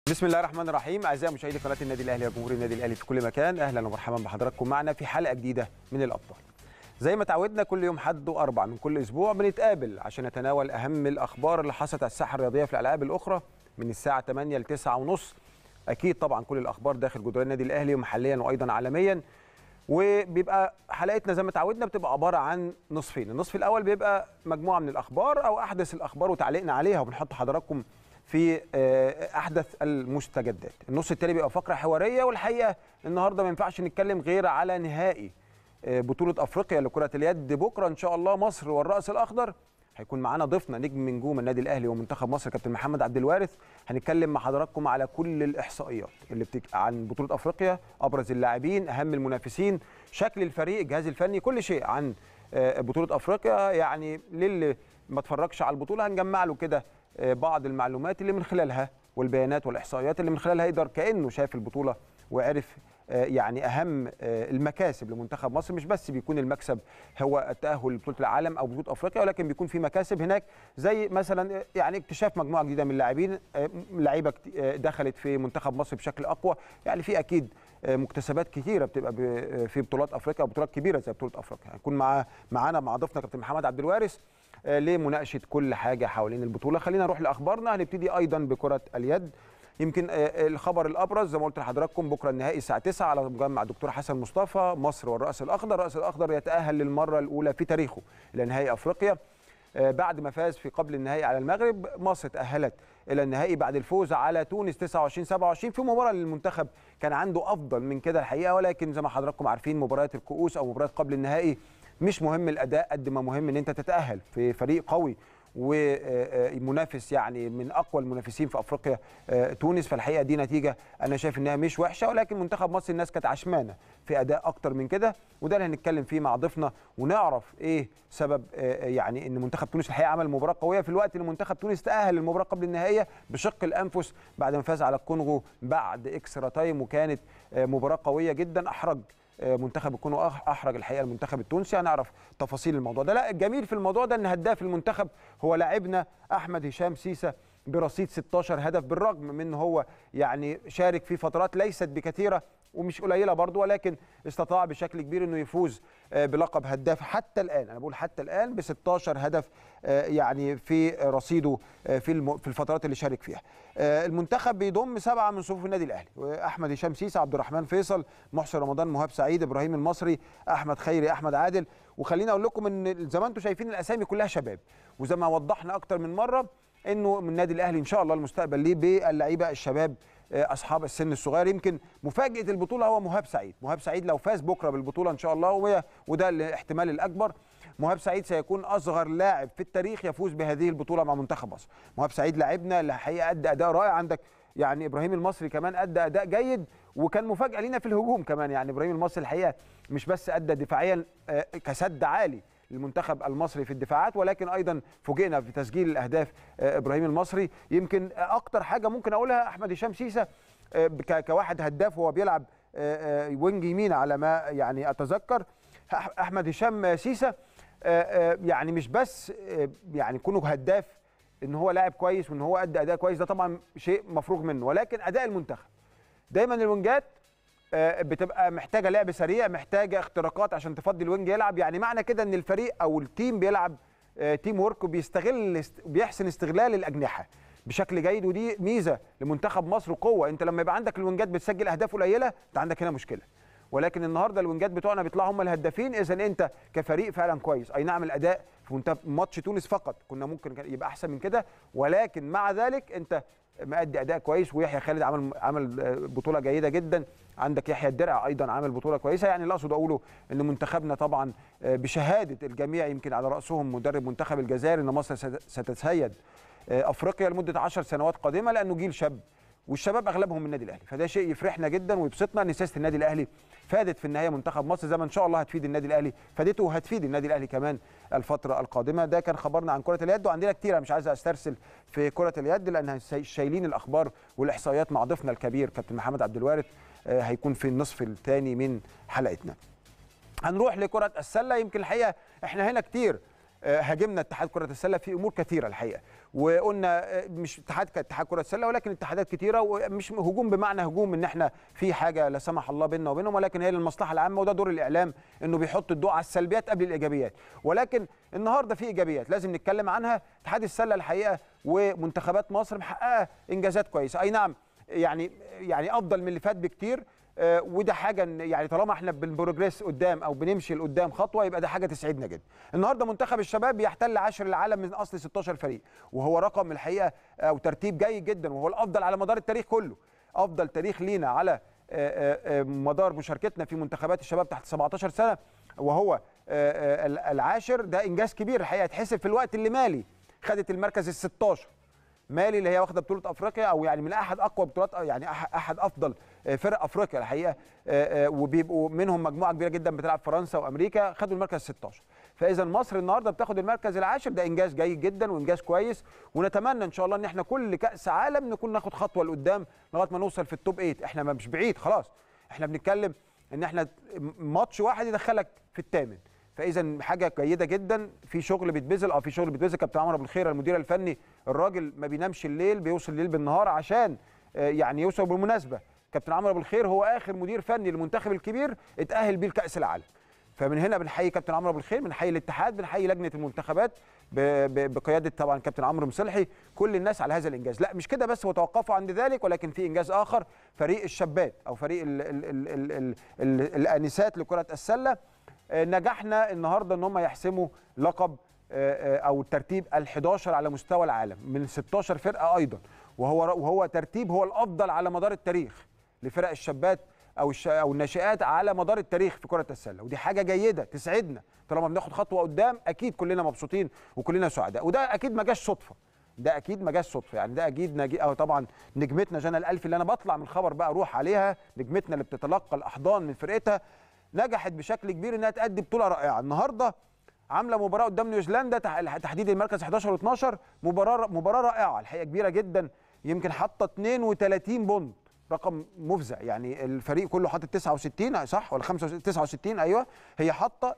بسم الله الرحمن الرحيم اعزائي مشاهدي قناه النادي الاهلي وجمهور النادي الاهلي في كل مكان اهلا ومرحبا بحضراتكم معنا في حلقه جديده من الابطال زي ما تعودنا كل يوم حد واربع من كل اسبوع بنتقابل عشان نتناول اهم الاخبار اللي حصلت على الساحه الرياضيه في الالعاب الاخرى من الساعه 8 ل 9 ونص اكيد طبعا كل الاخبار داخل جدران النادي الاهلي محليا وايضا عالميا وبيبقى حلقتنا زي ما تعودنا بتبقى عباره عن نصفين النصف الاول بيبقى مجموعه من الاخبار او احدث الاخبار وتعليقنا عليها وبنحط حضراتكم في احدث المستجدات النص التاني بيبقى فقره حواريه والحقيقه النهارده ما ينفعش نتكلم غير على نهائي بطوله افريقيا لكره اليد بكره ان شاء الله مصر والراس الاخضر هيكون معانا ضيفنا نجم من نجوم النادي الاهلي ومنتخب مصر كابتن محمد عبد الوارث هنتكلم مع حضراتكم على كل الاحصائيات اللي بتك... عن بطوله افريقيا ابرز اللاعبين اهم المنافسين شكل الفريق الجهاز الفني كل شيء عن بطوله افريقيا يعني للي ما اتفرجش على البطوله هنجمع له كده بعض المعلومات اللي من خلالها والبيانات والاحصائيات اللي من خلالها يقدر كانه شاف البطوله وعرف يعني اهم المكاسب لمنتخب مصر مش بس بيكون المكسب هو التاهل لبطوله العالم او بطوله افريقيا ولكن بيكون في مكاسب هناك زي مثلا يعني اكتشاف مجموعه جديده من اللاعبين لعيبه دخلت في منتخب مصر بشكل اقوى يعني في اكيد مكتسبات كثيره بتبقى في بطولات افريقيا وبطولات كبيره زي بطوله افريقيا هنكون مع معانا مع ضيفنا كابتن محمد عبد الوارث لمناقشه كل حاجه حوالين البطوله خلينا نروح لاخبارنا هنبتدي ايضا بكره اليد يمكن الخبر الابرز زي ما قلت لحضراتكم بكره النهائي الساعه 9 على مجمع دكتور حسن مصطفى مصر والراس الاخضر الراس الاخضر يتاهل للمره الاولى في تاريخه الى نهائي افريقيا بعد ما فاز في قبل النهائي على المغرب مصر تاهلت الى النهائي بعد الفوز على تونس 29 27 في مباراه للمنتخب كان عنده افضل من كده الحقيقه ولكن زي ما حضراتكم عارفين مباريات الكؤوس او مباريات قبل النهائي مش مهم الاداء قد ما مهم ان انت تتاهل في فريق قوي ومنافس يعني من اقوى المنافسين في افريقيا تونس فالحقيقه دي نتيجه انا شايف انها مش وحشه ولكن منتخب مصر الناس كانت عشمانه في اداء اكتر من كده وده اللي هنتكلم فيه مع ضيفنا ونعرف ايه سبب يعني ان منتخب تونس الحقيقه عمل مباراه قويه في الوقت اللي منتخب تونس تاهل للمباراه قبل النهائيه بشق الانفس بعد ما فاز على الكونغو بعد اكسترا تايم وكانت مباراه قويه جدا احرج منتخب الكونغو احرج الحقيقه المنتخب التونسي هنعرف تفاصيل الموضوع ده لا الجميل في الموضوع ده ان هداف المنتخب هو لاعبنا احمد هشام سيسه برصيد 16 هدف بالرغم من ان هو يعني شارك في فترات ليست بكثيره ومش قليله برضه ولكن استطاع بشكل كبير انه يفوز بلقب هداف حتى الان انا بقول حتى الان ب 16 هدف يعني في رصيده في في الفترات اللي شارك فيها المنتخب بيضم سبعه من صفوف النادي الاهلي احمد هشام سيسه عبد الرحمن فيصل محسن رمضان مهاب سعيد ابراهيم المصري احمد خيري احمد عادل وخليني اقول لكم ان زي ما انتم شايفين الاسامي كلها شباب وزي ما وضحنا اكتر من مره انه من النادي الاهلي ان شاء الله المستقبل ليه باللعيبه الشباب اصحاب السن الصغير يمكن مفاجاه البطوله هو مهاب سعيد مهاب سعيد لو فاز بكره بالبطوله ان شاء الله وده الاحتمال الاكبر مهاب سعيد سيكون اصغر لاعب في التاريخ يفوز بهذه البطوله مع منتخب مصر مهاب سعيد لاعبنا اللي الحقيقه ادى اداء رائع عندك يعني ابراهيم المصري كمان ادى اداء جيد وكان مفاجاه لينا في الهجوم كمان يعني ابراهيم المصري الحقيقه مش بس ادى دفاعيا كسد عالي المنتخب المصري في الدفاعات ولكن ايضا فوجئنا في تسجيل الاهداف ابراهيم المصري يمكن اكتر حاجه ممكن اقولها احمد هشام سيسه كواحد هداف وهو بيلعب وينج يمين على ما يعني اتذكر احمد هشام سيسه يعني مش بس يعني كونه هداف ان هو لاعب كويس وان هو ادى اداء كويس ده طبعا شيء مفروغ منه ولكن اداء المنتخب دايما الوينجات بتبقى محتاجه لعب سريع محتاجه اختراقات عشان تفضي الوينج يلعب يعني معنى كده ان الفريق او التيم بيلعب تيم ورك وبيستغل بيحسن استغلال الاجنحه بشكل جيد ودي ميزه لمنتخب مصر وقوه انت لما يبقى عندك الوينجات بتسجل اهداف قليله انت عندك هنا مشكله ولكن النهارده الوينجات بتوعنا بيطلعوا هم الهدافين اذا انت كفريق فعلا كويس اي نعم الاداء في ماتش تونس فقط كنا ممكن يبقى احسن من كده ولكن مع ذلك انت مأدي اداء كويس ويحيى خالد عمل عمل بطوله جيده جدا عندك يحيى الدرع ايضا عامل بطوله كويسه يعني اللي اقصد اقوله ان منتخبنا طبعا بشهاده الجميع يمكن على راسهم مدرب منتخب الجزائر ان مصر ستتسيد افريقيا لمده 10 سنوات قادمه لانه جيل شاب والشباب اغلبهم من النادي الاهلي فده شيء يفرحنا جدا ويبسطنا ان سياسه النادي الاهلي فادت في النهايه منتخب مصر زي ما ان شاء الله هتفيد النادي الاهلي فادته وهتفيد النادي الاهلي كمان الفتره القادمه ده كان خبرنا عن كره اليد وعندنا كتير مش عايز استرسل في كره اليد لان شايلين الاخبار والاحصائيات مع ضيفنا الكبير كابتن محمد عبد الوارث هيكون في النصف الثاني من حلقتنا هنروح لكره السله يمكن الحقيقه احنا هنا كتير آه، هاجمنا اتحاد كره السله في امور كثيره الحقيقه وقلنا آه، مش اتحاد كاتحاد كره السله ولكن اتحادات كثيره ومش هجوم بمعنى هجوم ان احنا في حاجه لا سمح الله بيننا وبينهم ولكن هي للمصلحه العامه وده دور الاعلام انه بيحط الضوء على السلبيات قبل الايجابيات ولكن النهارده في ايجابيات لازم نتكلم عنها اتحاد السله الحقيقه ومنتخبات مصر محققه انجازات كويسه اي نعم يعني يعني افضل من اللي فات بكتير آه، وده حاجه إن- يعني طالما احنا بنبروجريس قدام او بنمشي لقدام خطوه يبقى ده حاجه تسعدنا جدا. النهارده منتخب الشباب بيحتل عشر العالم من اصل 16 فريق وهو رقم الحقيقه او ترتيب جيد جدا وهو الافضل على مدار التاريخ كله. افضل تاريخ لينا على آه، آه، آه، مدار مشاركتنا في منتخبات الشباب تحت 17 سنه وهو آه، آه، العاشر ده انجاز كبير الحقيقه يتحسب في الوقت اللي مالي خدت المركز ال 16 مالي اللي هي واخده بطوله افريقيا او يعني من احد اقوى بطولات يعني أح- احد افضل آه، فرق افريقيا الحقيقه آه، آه، وبيبقوا منهم مجموعه كبيره جدا بتلعب فرنسا وامريكا خدوا المركز 16 فاذا مصر النهارده بتاخد المركز العاشر ده انجاز جيد جدا وانجاز كويس ونتمنى ان شاء الله ان احنا كل كاس عالم نكون ناخد خطوه لقدام لغايه ما نوصل في التوب 8 احنا ما- مش بعيد خلاص احنا بنتكلم ان احنا ماتش واحد يدخلك في الثامن فاذا حاجه جيده جدا في شغل بيتبذل اه في شغل بيتبذل كابتن عمرو ابو الخير المدير الفني الراجل ما بينامش الليل بيوصل الليل بالنهار عشان آه، يعني يوصل بالمناسبه كابتن عمرو ابو الخير هو اخر مدير فني للمنتخب الكبير اتاهل بيه لكاس العالم فمن هنا بنحيي كابتن عمرو ابو الخير بنحيي الاتحاد بنحيي لجنه المنتخبات ب- ب- بقياده طبعا كابتن عمرو مصلحي كل الناس على هذا الانجاز لا مش كده بس وتوقفوا عند ذلك ولكن في انجاز اخر فريق الشابات او فريق ال ال ال ال ال ال الانسات لكره السله آه، نجحنا النهارده ان هم يحسموا لقب آه، آه، او الترتيب ال11 على مستوى العالم من 16 فرقه ايضا وهو وهو ترتيب هو الافضل على مدار التاريخ لفرق الشابات او الش او الناشئات على مدار التاريخ في كره السله ودي حاجه جيده تسعدنا طالما بناخد خطوه قدام اكيد كلنا مبسوطين وكلنا سعداء وده اكيد ما جاش صدفه ده اكيد ما جاش صدفه يعني ده اكيد نجي أو طبعا نجمتنا جنى الالفي اللي انا بطلع من الخبر بقى اروح عليها نجمتنا اللي بتتلقى الاحضان من فرقتها نجحت بشكل كبير انها تأدي بطوله رائعه النهارده عامله مباراه قدام نيوزيلندا تح- تحديد المركز 11 و12 مباراه مباراه رائعه الحقيقه كبيره جدا يمكن حاطه 32 بونت رقم مفزع يعني الفريق كله حاطط 69 صح ولا 65 69 ايوه هي حاطه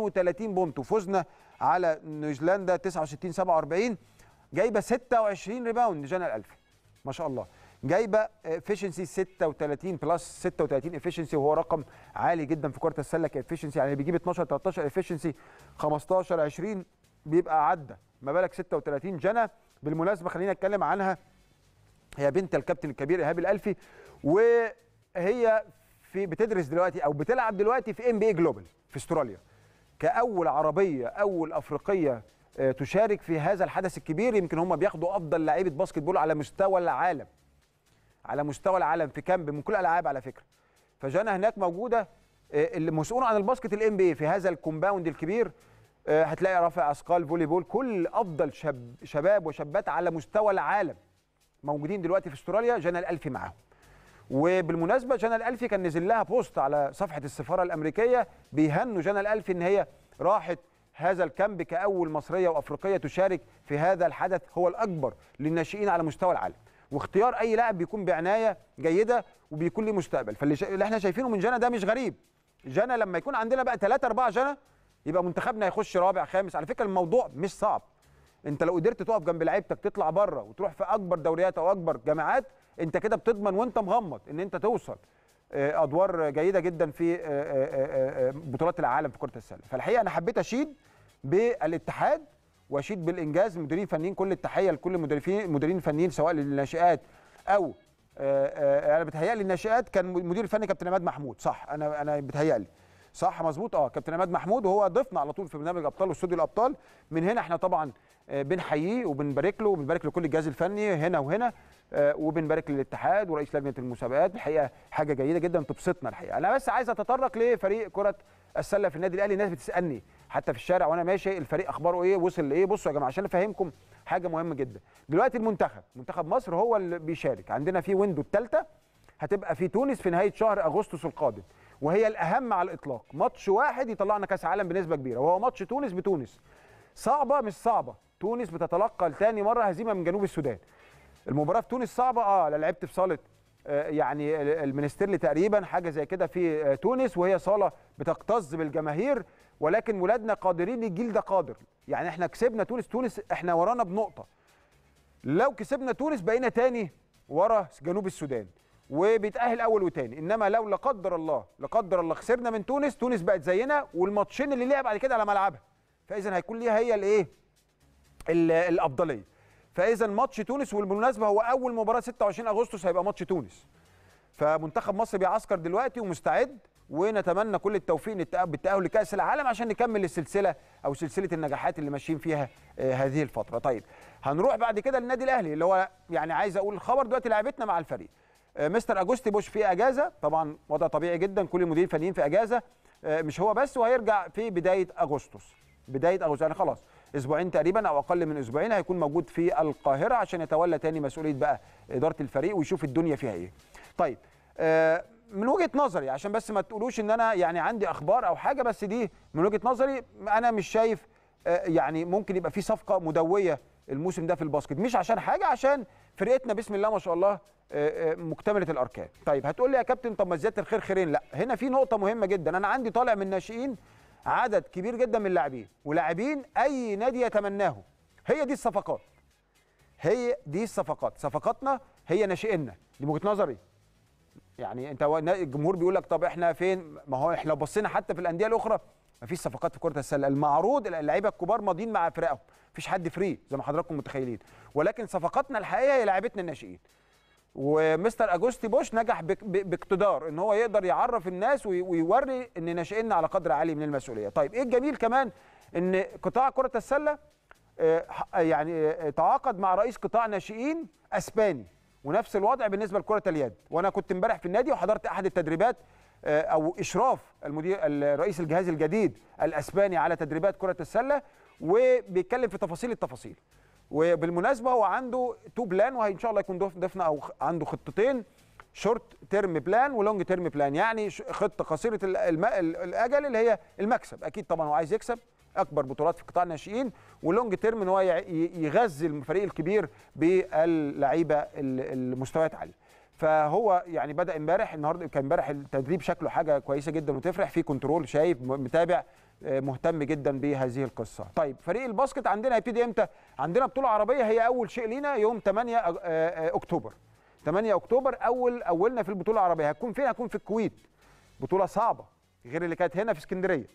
32 بونت وفزنا على نيوزيلندا 69 47 جايبه 26 ريباوند جانا الالفي ما شاء الله جايبه افشنسي 36 بلس 36 افشنسي وهو رقم عالي جدا في كره السله كافشنسي يعني بيجيب 12 13 افشنسي 15 20 بيبقى عدى ما بالك 36 جنى بالمناسبه خلينا نتكلم عنها هي بنت الكابتن الكبير ايهاب الالفي وهي في بتدرس دلوقتي او بتلعب دلوقتي في ام بي اي جلوبال في استراليا كاول عربيه اول افريقيه آه، تشارك في هذا الحدث الكبير يمكن هم بياخدوا افضل لعيبه باسكت بول على مستوى العالم على مستوى العالم في كامب من كل الالعاب على فكره فجانا هناك موجوده آه، اللي مسؤول عن الباسكت الام بي في هذا الكومباوند الكبير آه، هتلاقي رافع اثقال فولي بول كل افضل شاب شباب وشابات على مستوى العالم موجودين دلوقتي في استراليا جانا الالفي معاهم وبالمناسبه جانا الالفي كان نزل لها بوست على صفحه السفاره الامريكيه بيهنوا جانا الالفي ان هي راحت هذا الكامب كاول مصريه وافريقيه تشارك في هذا الحدث هو الاكبر للناشئين على مستوى العالم واختيار اي لاعب بيكون بعنايه جيده وبيكون له مستقبل فاللي شا... اللي احنا شايفينه من جانا ده مش غريب جانا لما يكون عندنا بقى 3 4 جانا يبقى منتخبنا هيخش رابع خامس على فكره الموضوع مش صعب انت لو قدرت تقف جنب لعيبتك تطلع بره وتروح في اكبر دوريات او اكبر جامعات انت كده بتضمن وانت مغمض ان انت توصل آه، ادوار جيده جدا في آه، آه، آه، بطولات العالم في كره السله فالحقيقه انا حبيت اشيد بالاتحاد واشيد بالانجاز المديرين الفنيين كل التحيه لكل المدربين المديرين الفنيين سواء للناشئات او آه، آه، انا بتهيألي الناشئات كان المدير الفني كابتن عماد محمود صح انا انا بتهيألي صح مظبوط اه كابتن عماد محمود وهو ضيفنا على طول في برنامج الابطال واستوديو الابطال من هنا احنا طبعا آه، بنحييه وبنبارك له وبنبارك لكل الجهاز الفني هنا وهنا آه، وبنبارك للاتحاد ورئيس لجنه المسابقات الحقيقه حاجه جيده جدا تبسطنا الحقيقه انا بس عايز اتطرق لفريق كره السله في النادي الاهلي الناس بتسالني حتى في الشارع وانا ماشي الفريق اخباره ايه وصل لايه بصوا يا جماعه عشان افهمكم حاجه مهمه جدا دلوقتي المنتخب منتخب مصر هو اللي بيشارك عندنا في ويندو الثالثه هتبقى في تونس في نهايه شهر اغسطس القادم وهي الاهم على الاطلاق ماتش واحد يطلعنا كاس عالم بنسبه كبيره وهو ماتش تونس بتونس صعبه مش صعبه تونس بتتلقى لتاني مره هزيمه من جنوب السودان المباراه في تونس صعبه اه لا لعبت في صاله آه، يعني المنستيرلي تقريبا حاجه زي كده في آه، تونس وهي صاله بتكتظ بالجماهير ولكن ولادنا قادرين الجيل ده قادر يعني احنا كسبنا تونس تونس احنا ورانا بنقطه لو كسبنا تونس بقينا تاني ورا جنوب السودان وبيتاهل اول وتاني انما لو لا قدر الله لا قدر الله خسرنا من تونس تونس بقت زينا والماتشين اللي ليها بعد كده على ملعبها فاذا هيكون ليها هي الايه ال- الافضليه فاذا ماتش تونس والمناسبه هو اول مباراه 26 اغسطس هيبقى ماتش تونس فمنتخب مصر بيعسكر دلوقتي ومستعد ونتمنى كل التوفيق للتأ- بالتاهل لكاس العالم عشان نكمل السلسله او سلسله النجاحات اللي ماشيين فيها آه، هذه الفتره طيب هنروح بعد كده للنادي الاهلي اللي هو يعني عايز اقول الخبر دلوقتي لعبتنا مع الفريق آه، مستر اجوستي بوش في اجازه طبعا وضع طبيعي جدا كل المديرين الفنيين في اجازه آه، مش هو بس وهيرجع في بدايه اغسطس بدايه اغسطس يعني خلاص اسبوعين تقريبا او اقل من اسبوعين هيكون موجود في القاهره عشان يتولى تاني مسؤوليه بقى اداره الفريق ويشوف الدنيا فيها ايه طيب آه، من وجهه نظري عشان بس ما تقولوش ان انا يعني عندي اخبار او حاجه بس دي من وجهه نظري انا مش شايف آه، يعني ممكن يبقى في صفقه مدويه الموسم ده في الباسكت مش عشان حاجه عشان فرقتنا بسم الله ما شاء الله آه، آه، مكتمله الاركان طيب هتقول لي يا كابتن طب ما زياده الخير خيرين لا هنا في نقطه مهمه جدا انا عندي طالع من الناشئين عدد كبير جدا من اللاعبين ولاعبين اي نادي يتمناه هي دي الصفقات هي دي الصفقات صفقاتنا هي ناشئيننا دي وجهه نظري يعني انت و- الجمهور بيقول لك طب احنا فين ما هو احنا لو بصينا حتى في الانديه الاخرى ما فيش صفقات في كره السله المعروض اللعيبه الكبار ماضيين مع فرقهم مفيش حد فري زي ما حضراتكم متخيلين ولكن صفقاتنا الحقيقيه هي لعيبتنا الناشئين ومستر اجوستي بوش نجح بك- ب- باقتدار ان هو يقدر يعرف الناس وي- ويوري ان ناشئيننا على قدر عالي من المسؤوليه طيب ايه الجميل كمان ان قطاع كره السله آه، ح- يعني آه، تعاقد مع رئيس قطاع ناشئين اسباني ونفس الوضع بالنسبه لكره اليد وانا كنت امبارح في النادي وحضرت احد التدريبات آه، او اشراف المدير الرئيس الجهاز الجديد الاسباني على تدريبات كره السله وبيتكلم في تفاصيل التفاصيل وبالمناسبه هو عنده تو بلان وان شاء الله يكون ضيف- ضيفنا او خ- عنده خطتين شورت تيرم بلان ولونج تيرم بلان يعني ش- خطه قصيره ال- الم- ال- الاجل اللي هي المكسب اكيد طبعا هو عايز يكسب اكبر بطولات في قطاع الناشئين واللونج تيرم ان هو يع- ي- يغذي الفريق الكبير باللعيبه ال- المستويات عاليه فهو يعني بدا امبارح النهارده كان امبارح التدريب شكله حاجه كويسه جدا وتفرح في كنترول شايف م- متابع آه، مهتم جدا بهذه القصه طيب فريق الباسكت عندنا هيبتدي امتى عندنا بطوله عربيه هي اول شيء لينا يوم 8 أج- آه، آه، اكتوبر 8 اكتوبر اول اولنا في البطوله العربيه هتكون فين هتكون في الكويت بطوله صعبه غير اللي كانت هنا في اسكندريه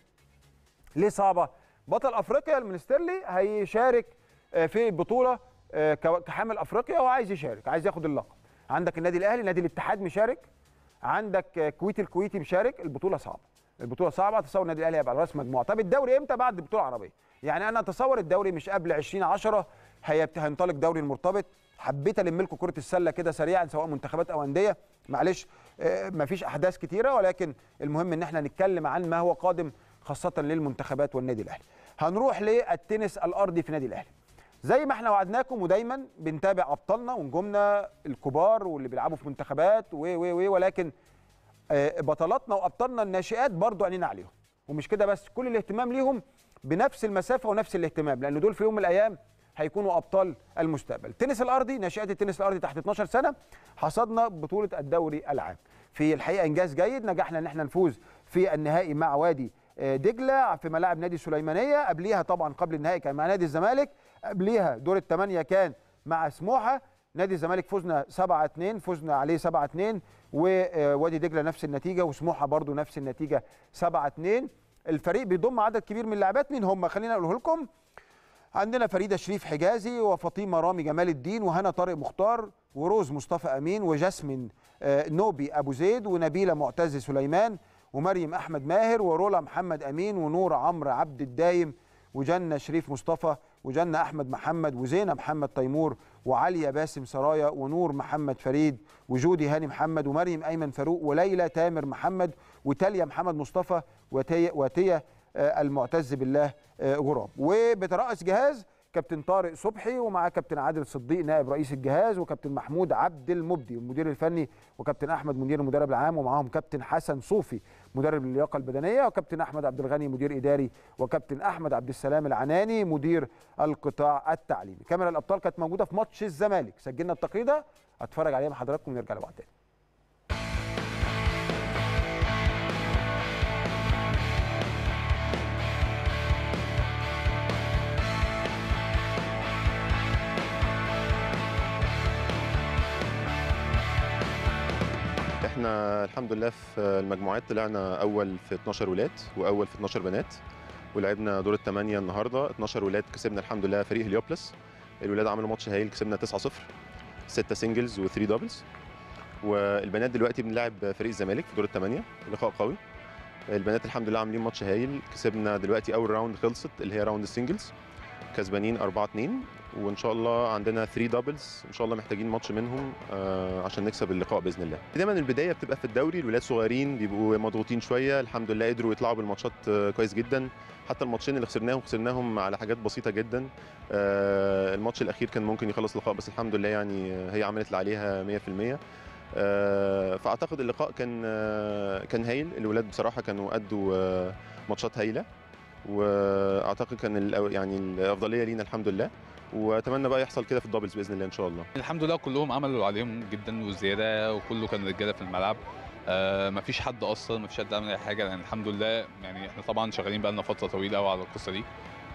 ليه صعبه بطل افريقيا المنسترلي هيشارك آه، في البطوله آه، ك- كحامل افريقيا وعايز يشارك عايز ياخد اللقب عندك النادي الاهلي نادي الاتحاد مشارك عندك آه، كويت الكويتي مشارك البطوله صعبه البطوله صعبه تصور النادي الاهلي هيبقى على راس مجموعه طب الدوري امتى بعد البطوله العربيه يعني انا اتصور الدوري مش قبل 20 10 هيبت- هينطلق دوري المرتبط حبيت الم لكم كره السله كده سريعا سواء منتخبات او انديه معلش آه، مفيش احداث كتيره ولكن المهم ان احنا نتكلم عن ما هو قادم خاصه للمنتخبات والنادي الاهلي هنروح للتنس الارضي في النادي الاهلي زي ما احنا وعدناكم ودايما بنتابع ابطالنا ونجومنا الكبار واللي بيلعبوا في منتخبات و و و ولكن آه، بطلاتنا وابطالنا الناشئات برضو عينينا عليهم ومش كده بس كل الاهتمام ليهم بنفس المسافه ونفس الاهتمام لان دول في يوم من الايام هيكونوا ابطال المستقبل التنس الارضي ناشئات التنس الارضي تحت 12 سنه حصدنا بطوله الدوري العام في الحقيقه انجاز جيد نجحنا ان احنا نفوز في النهائي مع وادي آه، دجله في ملاعب نادي سليمانيه قبليها طبعا قبل النهائي كان مع نادي الزمالك قبليها دور الثمانيه كان مع سموحه نادي الزمالك فزنا 7 2 فزنا عليه 7 2 ووادي دجله نفس النتيجه وسموحه برضو نفس النتيجه 7 2 الفريق بيضم عدد كبير من اللاعبات مين هم خلينا اقوله لكم عندنا فريده شريف حجازي وفاطمه رامي جمال الدين وهنا طارق مختار وروز مصطفى امين وجاسمين آه، نوبي ابو زيد ونبيله معتز سليمان ومريم احمد ماهر ورولا محمد امين ونور عمرو عبد الدايم وجنة شريف مصطفى وجنة أحمد محمد وزينة محمد تيمور وعليا باسم سرايا ونور محمد فريد وجودي هاني محمد ومريم أيمن فاروق وليلى تامر محمد وتاليا محمد مصطفى وتي- وتيا آه، المعتز بالله آه، غراب وبترأس جهاز كابتن طارق صبحي ومعاه كابتن عادل صديق نائب رئيس الجهاز وكابتن محمود عبد المبدي المدير الفني وكابتن احمد منير المدرب العام ومعاهم كابتن حسن صوفي مدرب اللياقه البدنيه وكابتن احمد عبد الغني مدير اداري وكابتن احمد عبد السلام العناني مدير القطاع التعليمي كاميرا الابطال كانت موجوده في ماتش الزمالك سجلنا التقرير ده اتفرج عليه مع حضراتكم ونرجع لبعض تاني احنا الحمد لله في المجموعات طلعنا اول في 12 ولاد واول في 12 بنات ولعبنا دور الثمانيه النهارده 12 ولاد كسبنا الحمد لله فريق هليوبلس الولاد عملوا ماتش هايل كسبنا 9-0 6 سنجلز و3 دبلز والبنات دلوقتي بنلعب فريق الزمالك في دور الثمانيه لقاء قوي البنات الحمد لله عاملين ماتش هايل كسبنا دلوقتي اول راوند خلصت اللي هي راوند السنجلز كسبانين 4 2 وان شاء الله عندنا 3 دبلز ان شاء الله محتاجين ماتش منهم آه عشان نكسب اللقاء باذن الله دايما البدايه بتبقى في الدوري الولاد صغيرين بيبقوا مضغوطين شويه الحمد لله قدروا يطلعوا بالماتشات آه كويس جدا حتى الماتشين اللي خسرناهم خسرناهم على حاجات بسيطه جدا آه الماتش الاخير كان ممكن يخلص لقاء بس الحمد لله يعني هي عملت اللي عليها 100% آه فاعتقد اللقاء كان آه كان هايل الولاد بصراحه كانوا ادوا آه ماتشات هايله واعتقد كان يعني الافضليه لينا الحمد لله واتمنى بقى يحصل كده في الدبلز باذن الله ان شاء الله الحمد لله كلهم عملوا اللي عليهم جدا وزياده وكله كان رجاله في الملعب آه مفيش حد اثر مفيش حد عمل اي حاجه لان الحمد لله يعني احنا طبعا شغالين بقى لنا فتره طويله قوي على القصه دي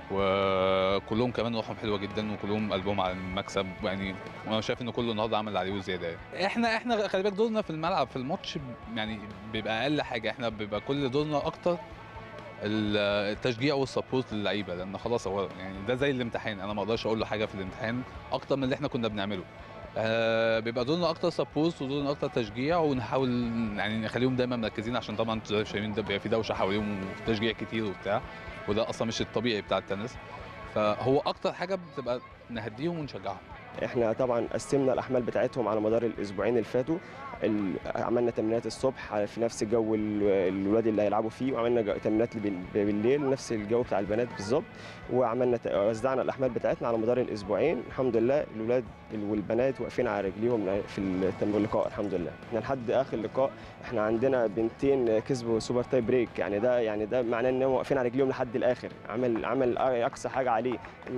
وكلهم كمان روحهم حلوه جدا وكلهم قلبهم على المكسب يعني وانا شايف ان كله النهارده عمل اللي عليه وزياده يعني. احنا احنا خلي بالك دورنا في الملعب في الماتش يعني بيبقى اقل حاجه احنا بيبقى كل دورنا اكتر التشجيع والسبورت للعيبه لان خلاص هو يعني ده زي الامتحان انا ما اقدرش اقول له حاجه في الامتحان اكتر من اللي احنا كنا بنعمله آه بيبقى دورنا اكتر سبورت ودورنا اكتر تشجيع ونحاول يعني نخليهم دايما مركزين عشان طبعا انتوا شايفين ده بيبقى في دوشه حواليهم وتشجيع كتير وبتاع وده اصلا مش الطبيعي بتاع التنس فهو اكتر حاجه بتبقى نهديهم ونشجعهم احنا طبعا قسمنا الاحمال بتاعتهم على مدار الاسبوعين اللي فاتوا عملنا تمرينات الصبح في نفس الجو الولاد اللي هيلعبوا فيه وعملنا تمرينات بالليل نفس الجو بتاع البنات بالظبط وعملنا وزعنا الاحمال بتاعتنا على مدار الاسبوعين الحمد لله الولاد والبنات واقفين على رجليهم في اللقاء الحمد لله احنا لحد اخر لقاء احنا عندنا بنتين كسبوا سوبر تاي بريك يعني ده يعني ده معناه ان هم واقفين على رجليهم لحد الاخر عمل عمل اقصى حاجه عليه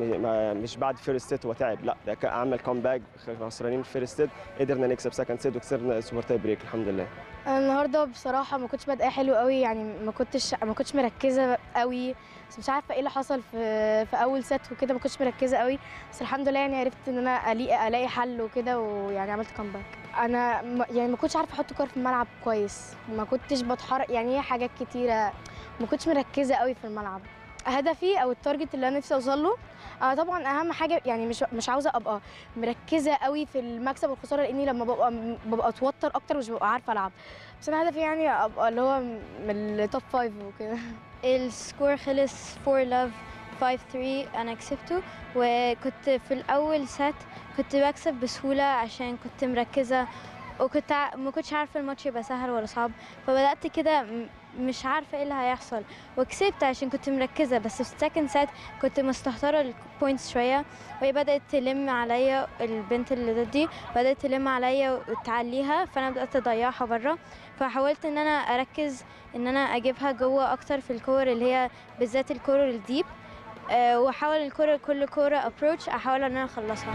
مش بعد فيرست سيت هو تعب لا ده عمل كومباك خسرانين فيرست سيت قدرنا نكسب سكند سيت وكسبنا سوبر تاي بريك الحمد لله انا النهارده بصراحه ما كنتش بادئه حلو قوي يعني ما كنتش ما كنتش مركزه قوي بس مش عارفه ايه اللي حصل في في اول سيت وكده ما كنتش مركزه قوي بس الحمد لله يعني عرفت ان انا الاقي الاقي حل وكده ويعني عملت كومباك انا يعني ما كنتش عارفه احط كور في الملعب كويس ما كنتش بتحرك يعني هي حاجات كتيره ما كنتش مركزه قوي في الملعب هدفي او التارجت اللي انا نفسي اوصل له آه طبعا اهم حاجه يعني مش مش عاوزه ابقى مركزه قوي في المكسب والخساره لاني لما ببقى ببقى اتوتر اكتر مش ببقى عارفه العب بس انا هدفي يعني ابقى اللي هو من التوب فايف وكده السكور خلص 4 لاف 5 3 انا كسبته وكنت في الاول سات كنت بكسب بسهوله عشان كنت مركزه وكنت ما كنتش عارفه الماتش يبقى سهل ولا صعب فبدات كده مش عارفه ايه اللي هيحصل وكسبت عشان كنت مركزه بس في السكند سات كنت مستهتره البوينتس شويه وهي بدات تلم عليا البنت اللي ضدي بدات تلم عليا وتعليها فانا بدات اضيعها بره فحاولت ان انا اركز ان انا اجيبها جوه اكتر في الكور اللي هي بالذات الكور الديب أه واحاول الكوره كل كوره ابروتش احاول ان انا اخلصها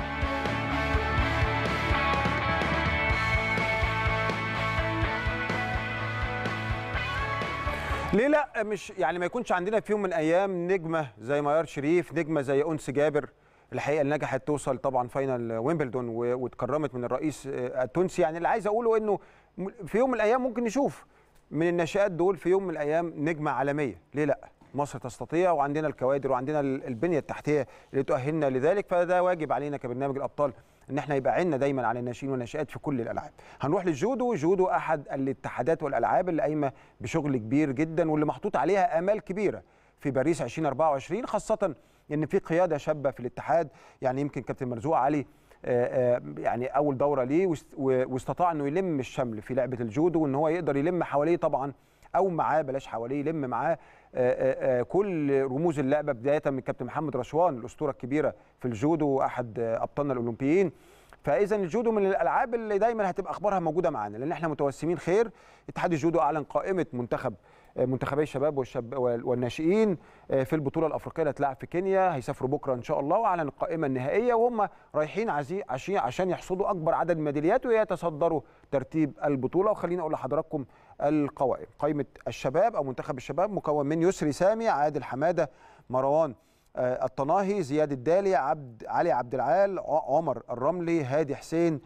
ليه لا مش يعني ما يكونش عندنا في يوم من الايام نجمه زي ميار شريف نجمه زي انس جابر الحقيقه اللي نجحت توصل طبعا فاينل ويمبلدون واتكرمت من الرئيس التونسي يعني اللي عايز اقوله انه في يوم من الايام ممكن نشوف من الناشئات دول في يوم من الايام نجمه عالميه ليه لا مصر تستطيع وعندنا الكوادر وعندنا البنيه التحتيه اللي تؤهلنا لذلك فده واجب علينا كبرنامج الابطال ان احنا يبقى عندنا دايما على الناشئين والناشئات في كل الالعاب. هنروح للجودو، جودو احد الاتحادات والالعاب اللي قايمه بشغل كبير جدا واللي محطوط عليها امال كبيره في باريس 2024 خاصه ان في قياده شابه في الاتحاد يعني يمكن كابتن مرزوق علي يعني اول دوره ليه واستطاع انه يلم الشمل في لعبه الجودو وان هو يقدر يلم حواليه طبعا او معاه بلاش حواليه يلم معاه كل رموز اللعبه بدايه من كابتن محمد رشوان الاسطوره الكبيره في الجودو واحد ابطالنا الاولمبيين فاذا الجودو من الالعاب اللي دايما هتبقى اخبارها موجوده معانا لان احنا متوسمين خير اتحاد الجودو اعلن قائمه منتخب منتخبي الشباب والشاب والناشئين في البطوله الافريقيه اللي هتلعب في كينيا هيسافروا بكره ان شاء الله واعلن القائمه النهائيه وهم رايحين عشان عشان يحصدوا اكبر عدد ميداليات ويتصدروا ترتيب البطوله وخليني اقول لحضراتكم القوائم قائمه الشباب او منتخب الشباب مكون من يسري سامي عادل حماده مروان الطناهي زياد الدالي عبد علي عبد العال عمر الرملي هادي حسين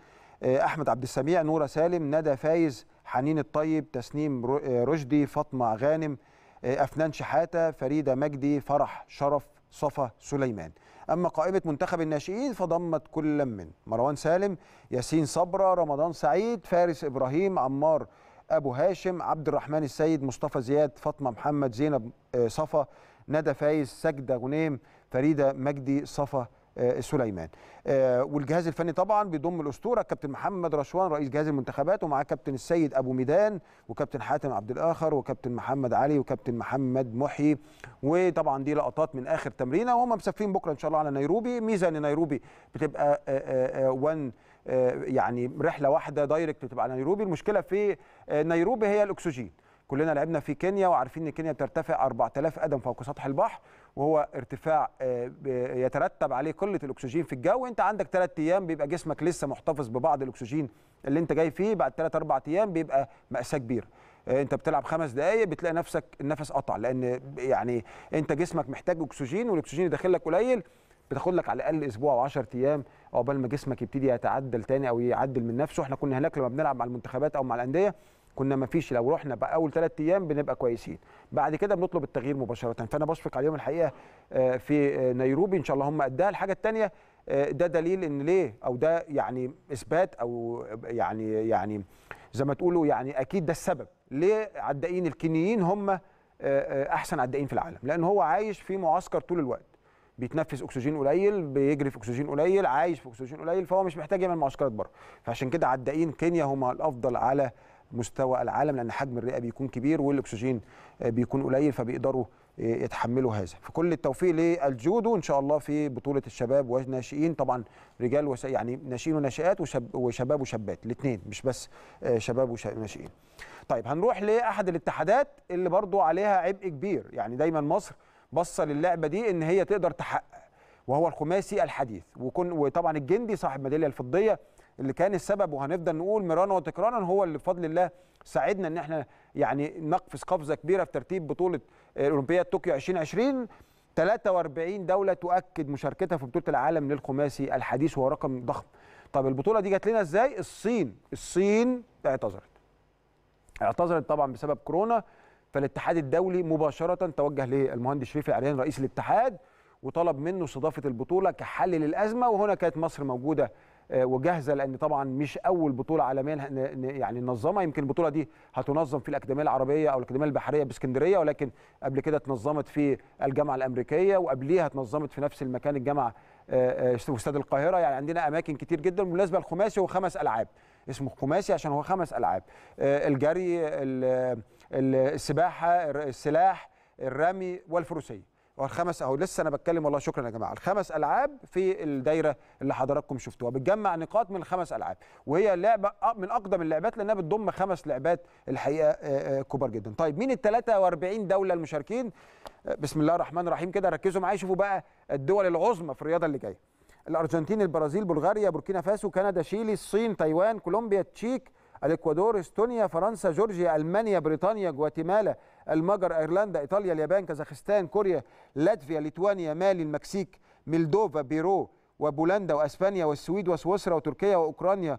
آه، احمد عبد السميع نوره سالم ندى فايز حنين الطيب تسنيم ر- آه، رشدي فاطمه غانم آه، افنان شحاته فريده مجدي فرح شرف صفا سليمان اما قائمه منتخب الناشئين فضمت كل من مروان سالم ياسين صبره رمضان سعيد فارس ابراهيم عمار ابو هاشم عبد الرحمن السيد مصطفى زياد فاطمه محمد زينب آه، صفا ندى فايز سجده غنيم فريده مجدي صفا آه، سليمان آه، والجهاز الفني طبعا بيضم الاسطوره كابتن محمد رشوان رئيس جهاز المنتخبات ومعاه كابتن السيد ابو ميدان وكابتن حاتم عبد الاخر وكابتن محمد علي وكابتن محمد محيي وطبعا دي لقطات من اخر تمرينه وهم مسافرين بكره ان شاء الله على نيروبي ميزه ان نيروبي بتبقى وان يعني رحله واحده دايركت بتبقى على نيروبي المشكله في آه، نيروبي هي الاكسجين كلنا لعبنا في كينيا وعارفين ان كينيا بترتفع 4000 قدم فوق سطح البحر وهو ارتفاع آه، ب- يترتب عليه قله الاكسجين في الجو انت عندك ثلاث ايام بيبقى جسمك لسه محتفظ ببعض الاكسجين اللي انت جاي فيه بعد ثلاث اربع ايام بيبقى ماساه كبيره آه، انت بتلعب خمس دقائق بتلاقي نفسك النفس قطع لان يعني انت جسمك محتاج اكسجين والاكسجين اللي داخل لك قليل بتاخد لك على الاقل اسبوع او 10 ايام عقبال ما جسمك يبتدي يتعدل تاني او يعدل من نفسه احنا كنا هناك لما بنلعب مع المنتخبات او مع الانديه كنا ما فيش لو رحنا بقى اول ثلاث ايام بنبقى كويسين بعد كده بنطلب التغيير مباشره فانا بشفق عليهم الحقيقه آه، في آه، نيروبي ان شاء الله هم قدها الحاجه الثانيه ده دليل ان ليه او ده يعني اثبات او يعني يعني زي ما تقولوا يعني اكيد ده السبب ليه عدائين الكينيين هم آه، آه، احسن عدائين في العالم لان هو عايش في معسكر طول الوقت بيتنفس اكسجين قليل بيجري في اكسجين قليل عايش في اكسجين قليل فهو مش محتاج يعمل معسكرات بره فعشان كده عدائين كينيا هم الافضل على مستوى العالم لان حجم الرئه بيكون كبير والاكسجين آه، بيكون قليل فبيقدروا آه، يتحملوا هذا فكل التوفيق للجودو ان شاء الله في بطوله الشباب والناشئين طبعا رجال وس... يعني ناشئين وناشئات وشب... وشباب وشابات الاثنين مش بس آه، شباب وش- وناشئين طيب هنروح لاحد الاتحادات اللي برضو عليها عبء كبير يعني دايما مصر بصه للعبه دي ان هي تقدر تحقق وهو الخماسي الحديث وكن وطبعا الجندي صاحب ميداليه الفضيه اللي كان السبب وهنفضل نقول مرارا وتكرارا هو اللي بفضل الله ساعدنا ان احنا يعني نقفز قفزه كبيره في ترتيب بطوله اولمبياد طوكيو 2020 43 دوله تؤكد مشاركتها في بطوله العالم للخماسي الحديث وهو رقم ضخم طب البطوله دي جات لنا ازاي الصين الصين اعتذرت اعتذرت طبعا بسبب كورونا فالاتحاد الدولي مباشره توجه للمهندس شريف العريان رئيس الاتحاد وطلب منه استضافه البطوله كحل للازمه وهنا كانت مصر موجوده آه، وجاهزه لان طبعا مش اول بطوله عالميا ن- ن- يعني ننظمها يمكن البطوله دي هتنظم في الاكاديميه العربيه او الاكاديميه البحريه باسكندريه ولكن قبل كده اتنظمت في الجامعه الامريكيه وقبليها اتنظمت في نفس المكان الجامعه آه، آه، في استاد القاهره يعني عندنا اماكن كتير جدا بالنسبه للخماسي هو خمس العاب اسمه خماسي عشان هو خمس العاب آه، الجري ال- ال- السباحه السلاح الرمي والفروسيه والخمس اهو لسه انا بتكلم والله شكرا يا جماعه الخمس العاب في الدايره اللي حضراتكم شفتوها بتجمع نقاط من الخمس العاب وهي لعبه أ- من اقدم اللعبات لانها بتضم خمس لعبات الحقيقه آه، آه، كبار جدا طيب مين ال 43 دوله المشاركين آه، بسم الله الرحمن الرحيم كده ركزوا معايا شوفوا بقى الدول العظمى في الرياضه اللي جايه الارجنتين البرازيل بلغاريا بوركينا فاسو كندا شيلي الصين تايوان كولومبيا تشيك الاكوادور استونيا فرنسا جورجيا المانيا بريطانيا جواتيمالا المجر ايرلندا ايطاليا اليابان كازاخستان كوريا لاتفيا ليتوانيا مالي المكسيك ميلدوفا بيرو وبولندا واسبانيا والسويد وسويسرا وتركيا واوكرانيا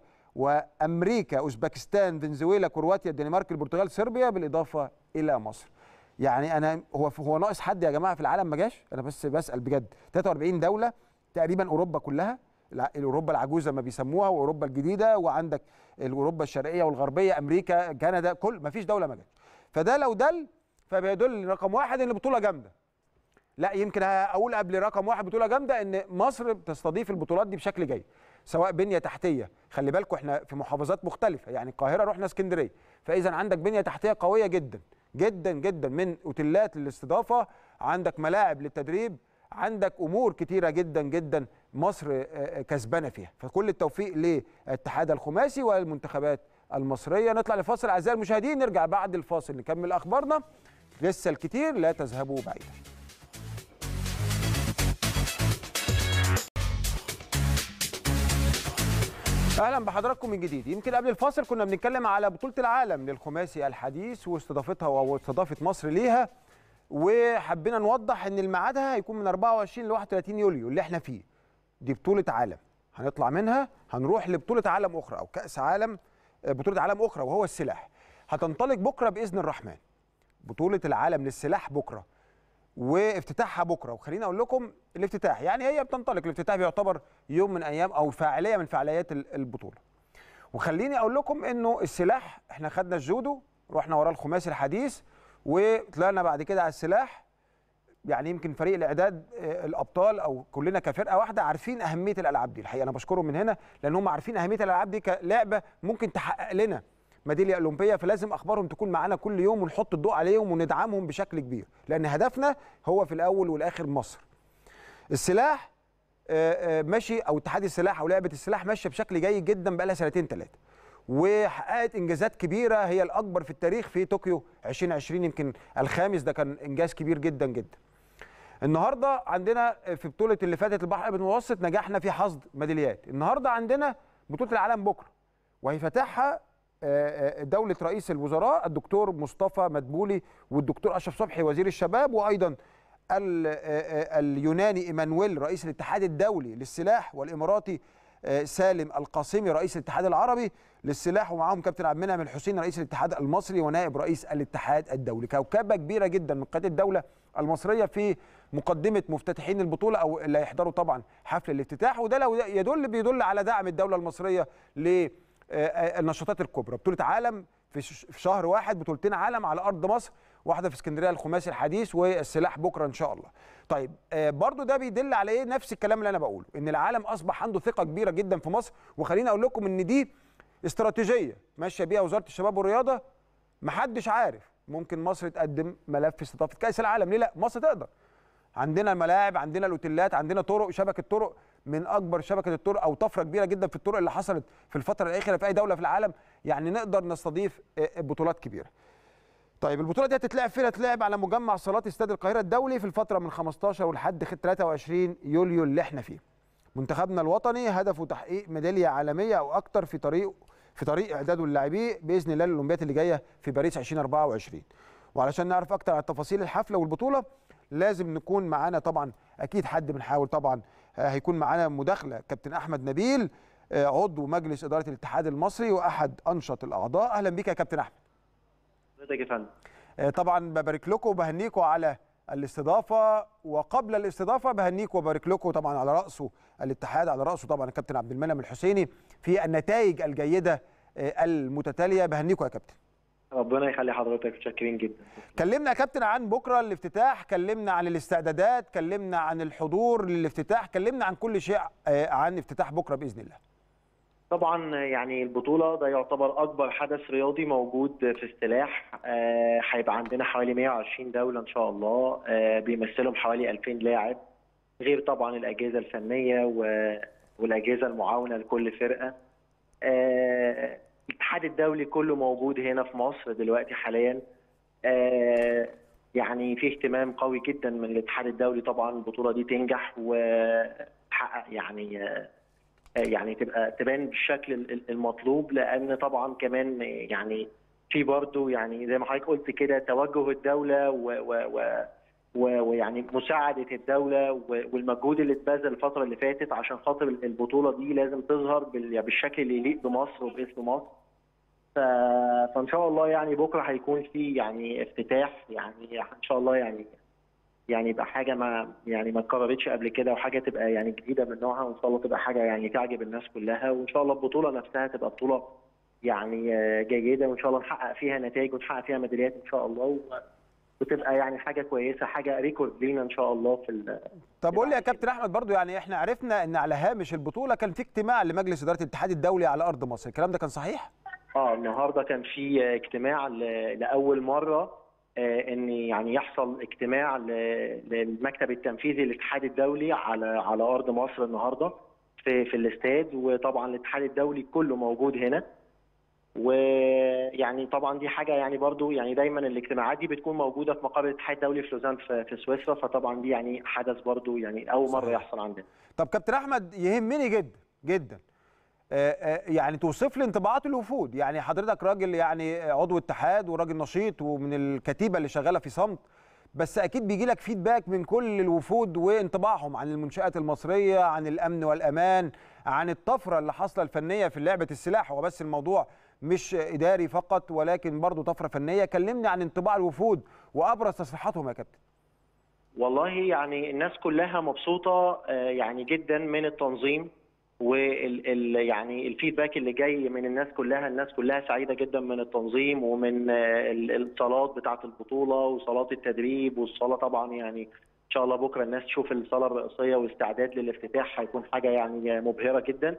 وامريكا اوزبكستان فنزويلا كرواتيا الدنمارك البرتغال صربيا بالاضافه الى مصر يعني انا هو هو ناقص حد يا جماعه في العالم ما جاش انا بس بسال بجد 43 دوله تقريبا اوروبا كلها الع- اوروبا العجوزه ما بيسموها واوروبا الجديده وعندك اوروبا الشرقيه والغربيه امريكا كندا كل ما فيش دوله ما جاتش فده لو دل فبيدل رقم واحد ان البطوله جامده لا يمكن اقول قبل رقم واحد بطوله جامده ان مصر بتستضيف البطولات دي بشكل جيد سواء بنيه تحتيه خلي بالكم احنا في محافظات مختلفه يعني القاهره رحنا اسكندريه فاذا عندك بنيه تحتيه قويه جدا جدا جدا من اوتيلات للاستضافه عندك ملاعب للتدريب عندك امور كتيره جدا جدا مصر آه، آه، كسبانه فيها فكل التوفيق للاتحاد الخماسي والمنتخبات المصريه نطلع لفاصل اعزائي المشاهدين نرجع بعد الفاصل نكمل اخبارنا لسه الكتير لا تذهبوا بعيدا اهلا بحضراتكم من جديد يمكن قبل الفاصل كنا بنتكلم على بطوله العالم للخماسي الحديث واستضافتها واستضافه مصر ليها وحبينا نوضح ان الميعادها هيكون من 24 ل 31 يوليو اللي احنا فيه دي بطوله عالم هنطلع منها هنروح لبطوله عالم اخرى او كاس عالم آه، بطوله عالم اخرى وهو السلاح هتنطلق بكره باذن الرحمن بطوله العالم للسلاح بكره وافتتاحها بكره وخليني اقول لكم الافتتاح يعني هي بتنطلق الافتتاح بيعتبر يوم من ايام او فاعليه من فعاليات ال- البطوله وخليني اقول لكم انه السلاح احنا خدنا الجودو رحنا وراه الخماسي الحديث وطلعنا بعد كده على السلاح يعني يمكن فريق الاعداد آه، الابطال او كلنا كفرقه واحده عارفين اهميه الالعاب دي الحقيقه انا بشكرهم من هنا لان هم عارفين اهميه الالعاب دي كلعبه ممكن تحقق لنا ميداليه اولمبيه فلازم اخبارهم تكون معانا كل يوم ونحط الضوء عليهم وندعمهم بشكل كبير لان هدفنا هو في الاول والاخر مصر السلاح آه، آه، ماشي او اتحاد السلاح او لعبه السلاح ماشيه بشكل جيد جدا بقى لها سنتين ثلاثه وحققت انجازات كبيره هي الاكبر في التاريخ في طوكيو 2020 يمكن الخامس ده كان انجاز كبير جدا جدا النهارده عندنا في بطوله اللي فاتت البحر الابيض المتوسط نجحنا في حصد ميداليات النهارده عندنا بطوله العالم بكره وهيفتحها آه، آه، دولة رئيس الوزراء الدكتور مصطفى مدبولي والدكتور أشرف صبحي وزير الشباب وأيضا ال- آه، آه، اليوناني إيمانويل رئيس الاتحاد الدولي للسلاح والإماراتي آه، سالم القاسمي رئيس الاتحاد العربي للسلاح ومعاهم كابتن عبد المنعم الحسين رئيس الاتحاد المصري ونائب رئيس الاتحاد الدولي كوكبة كبيرة جدا من قيادة الدولة المصرية في مقدمة مفتتحين البطولة أو اللي هيحضروا طبعا حفل الافتتاح وده لو يدل بيدل على دعم الدولة المصرية ل آه، آه، النشاطات الكبرى بطولة عالم في ش- في شهر واحد بطولتين عالم على أرض مصر واحدة في اسكندرية الخماسي الحديث والسلاح بكرة إن شاء الله طيب آه، برضو ده بيدل على إيه نفس الكلام اللي أنا بقوله إن العالم أصبح عنده ثقة كبيرة جدا في مصر وخليني أقول لكم إن دي استراتيجية ماشية بيها وزارة الشباب والرياضة محدش عارف ممكن مصر تقدم ملف استضافة كأس العالم ليه لا مصر تقدر عندنا الملاعب عندنا الاوتيلات عندنا طرق شبكه طرق من اكبر شبكه الطرق او طفره كبيره جدا في الطرق اللي حصلت في الفتره الاخيره في اي دوله في العالم يعني نقدر نستضيف آه، بطولات كبيره طيب البطوله دي هتتلعب فين هتتلعب على مجمع صالات استاد القاهره الدولي في الفتره من 15 ولحد 23 يوليو اللي احنا فيه منتخبنا الوطني هدفه تحقيق ميداليه عالميه او اكتر في طريق في طريق اعداده اللاعبين باذن الله للاولمبياد اللي جايه في باريس 2024 وعلشان نعرف اكتر عن تفاصيل الحفله والبطوله لازم نكون معانا طبعا اكيد حد بنحاول طبعا آه، هيكون معانا مداخله كابتن احمد نبيل آه، عضو مجلس اداره الاتحاد المصري واحد انشط الاعضاء اهلا بك يا كابتن احمد حضرتك يا فندم آه، طبعا ببارك لكم وبهنيكم على الاستضافه وقبل الاستضافه بهنيكم وبارك لكم طبعا على راسه الاتحاد على راسه طبعا الكابتن عبد المنعم الحسيني في النتائج الجيده آه، المتتاليه بهنيكم يا كابتن ربنا يخلي حضرتك متشكرين جدا كلمنا يا كابتن عن بكره الافتتاح كلمنا عن الاستعدادات كلمنا عن الحضور للافتتاح كلمنا عن كل شيء آه، عن افتتاح بكره باذن الله طبعا يعني البطولة ده يعتبر أكبر حدث رياضي موجود في السلاح آه، هيبقى عندنا حوالي 120 دولة إن شاء الله آه، بيمثلهم حوالي 2000 لاعب غير طبعا الأجهزة الفنية و- والأجهزة المعاونة لكل فرقة آه، الاتحاد الدولي كله موجود هنا في مصر دلوقتي حاليا آه، يعني في اهتمام قوي جدا من الاتحاد الدولي طبعا البطولة دي تنجح وتحقق يعني آه، يعني تبقى تبان بالشكل ال- ال- المطلوب لان طبعا كمان يعني في برضه يعني زي ما حضرتك قلت كده توجه الدوله و و و و- ويعني مساعده الدوله و- والمجهود اللي اتبذل الفتره اللي فاتت عشان خاطر البطوله دي لازم تظهر بال- بالشكل اللي يليق بمصر وباسم مصر ف... فان شاء الله يعني بكره هيكون في يعني افتتاح يعني ان شاء الله يعني يعني يبقى حاجه ما يعني ما اتكررتش قبل كده وحاجه تبقى يعني جديده من نوعها وان شاء الله تبقى حاجه يعني تعجب الناس كلها وان شاء الله البطوله نفسها تبقى بطوله يعني آه، جيده وان شاء الله نحقق فيها نتائج ونحقق فيها ميداليات ان شاء الله و- وتبقى يعني حاجه كويسه حاجه ريكورد لينا ان شاء الله في ال- طب قول لي يا كابتن احمد برضو يعني احنا عرفنا ان على هامش البطوله كان في اجتماع لمجلس اداره الاتحاد الدولي على ارض مصر الكلام ده كان صحيح اه النهارده كان في اجتماع ل- لاول مره آه، ان يعني يحصل اجتماع ل- للمكتب التنفيذي للاتحاد الدولي على على ارض مصر النهارده في في الاستاد وطبعا الاتحاد الدولي كله موجود هنا ويعني طبعا دي حاجه يعني برضو يعني دايما الاجتماعات دي بتكون موجوده في مقر الاتحاد الدولي في لوزان في في سويسرا فطبعا دي يعني حدث برضو يعني اول مره صحيح. يحصل عندنا طب كابتن احمد يهمني جدا جدا آه، آه، يعني توصف لي انطباعات الوفود يعني حضرتك راجل يعني عضو اتحاد وراجل نشيط ومن الكتيبه اللي شغاله في صمت بس اكيد بيجي لك فيدباك من كل الوفود وانطباعهم عن المنشات المصريه عن الامن والامان عن الطفره اللي حاصله الفنيه في لعبه السلاح هو بس الموضوع مش اداري فقط ولكن برضه طفره فنيه كلمني عن انطباع الوفود وابرز تصريحاتهم يا كابتن والله يعني الناس كلها مبسوطه آه، يعني جدا من التنظيم وال ال يعني الفيدباك اللي جاي من الناس كلها الناس كلها سعيده جدا من التنظيم ومن آه، ال- الصالات بتاعه البطوله وصالات التدريب والصاله طبعا يعني ان شاء الله بكره الناس تشوف الصاله الرئيسيه والاستعداد للافتتاح هيكون حاجه يعني مبهره جدا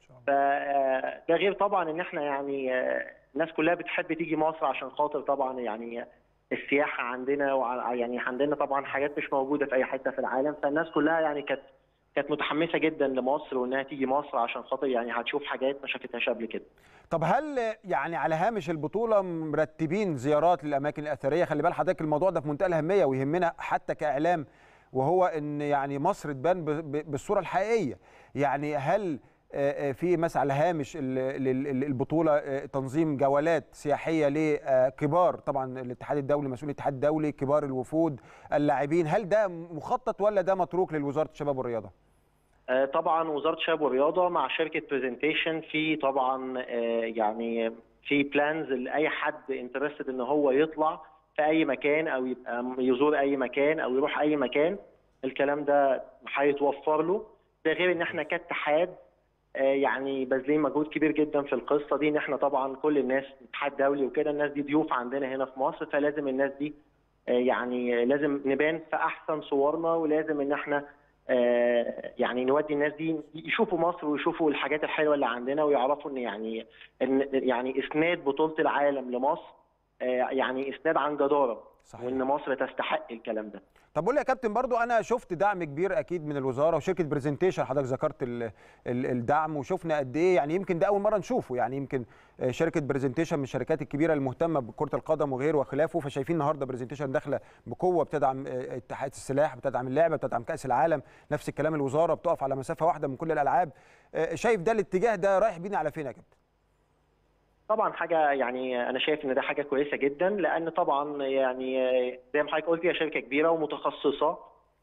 فده غير طبعا ان احنا يعني آه، الناس كلها بتحب تيجي مصر عشان خاطر طبعا يعني السياحه عندنا وع- يعني عندنا طبعا حاجات مش موجوده في اي حته في العالم فالناس كلها يعني كانت كانت متحمسه جدا لمصر وانها تيجي مصر عشان خاطر يعني هتشوف حاجات ما شافتهاش قبل كده. طب هل يعني على هامش البطوله مرتبين زيارات للاماكن الاثريه خلي بال حضرتك الموضوع ده في منتهى الاهميه ويهمنا حتى كاعلام وهو ان يعني مصر تبان ب- ب- بالصوره الحقيقيه يعني هل آه، آه، في مثلا على هامش ال- ال- ال- البطوله آه، تنظيم جولات سياحيه لكبار طبعا الاتحاد الدولي مسؤول الاتحاد الدولي كبار الوفود اللاعبين هل ده مخطط ولا ده متروك لوزاره الشباب والرياضه آه، طبعا وزاره الشباب والرياضه مع شركه برزنتيشن في طبعا آه، يعني في بلانز لاي حد انترستد ان هو يطلع في اي مكان او يبقى يزور اي مكان او يروح اي مكان الكلام ده هيتوفر له ده غير ان احنا كاتحاد آه، يعني باذلين مجهود كبير جدا في القصه دي ان احنا طبعا كل الناس اتحاد دولي وكده الناس دي ضيوف عندنا هنا في مصر فلازم الناس دي آه، يعني لازم نبان في احسن صورنا ولازم ان احنا آه، يعني نودي الناس دي يشوفوا مصر ويشوفوا الحاجات الحلوه اللي عندنا ويعرفوا ان يعني ان يعني اسناد بطوله العالم لمصر آه، يعني اسناد عن جداره صحيح. وان مصر تستحق الكلام ده طب قول لي يا كابتن برضو انا شفت دعم كبير اكيد من الوزاره وشركه برزنتيشن حضرتك ذكرت ال ال الدعم وشفنا قد ايه يعني يمكن ده اول مره نشوفه يعني يمكن آه، شركه برزنتيشن من الشركات الكبيره المهتمه بكره القدم وغيره وخلافه فشايفين النهارده برزنتيشن داخله بقوه بتدعم آه، اتحاد السلاح بتدعم اللعبه بتدعم كاس العالم نفس الكلام الوزاره بتقف على مسافه واحده من كل الالعاب آه، شايف ده الاتجاه ده رايح بينا على فين يا كابتن طبعا حاجه يعني انا شايف ان ده حاجه كويسه جدا لان طبعا يعني زي ما حضرتك قلت هي شركه كبيره ومتخصصه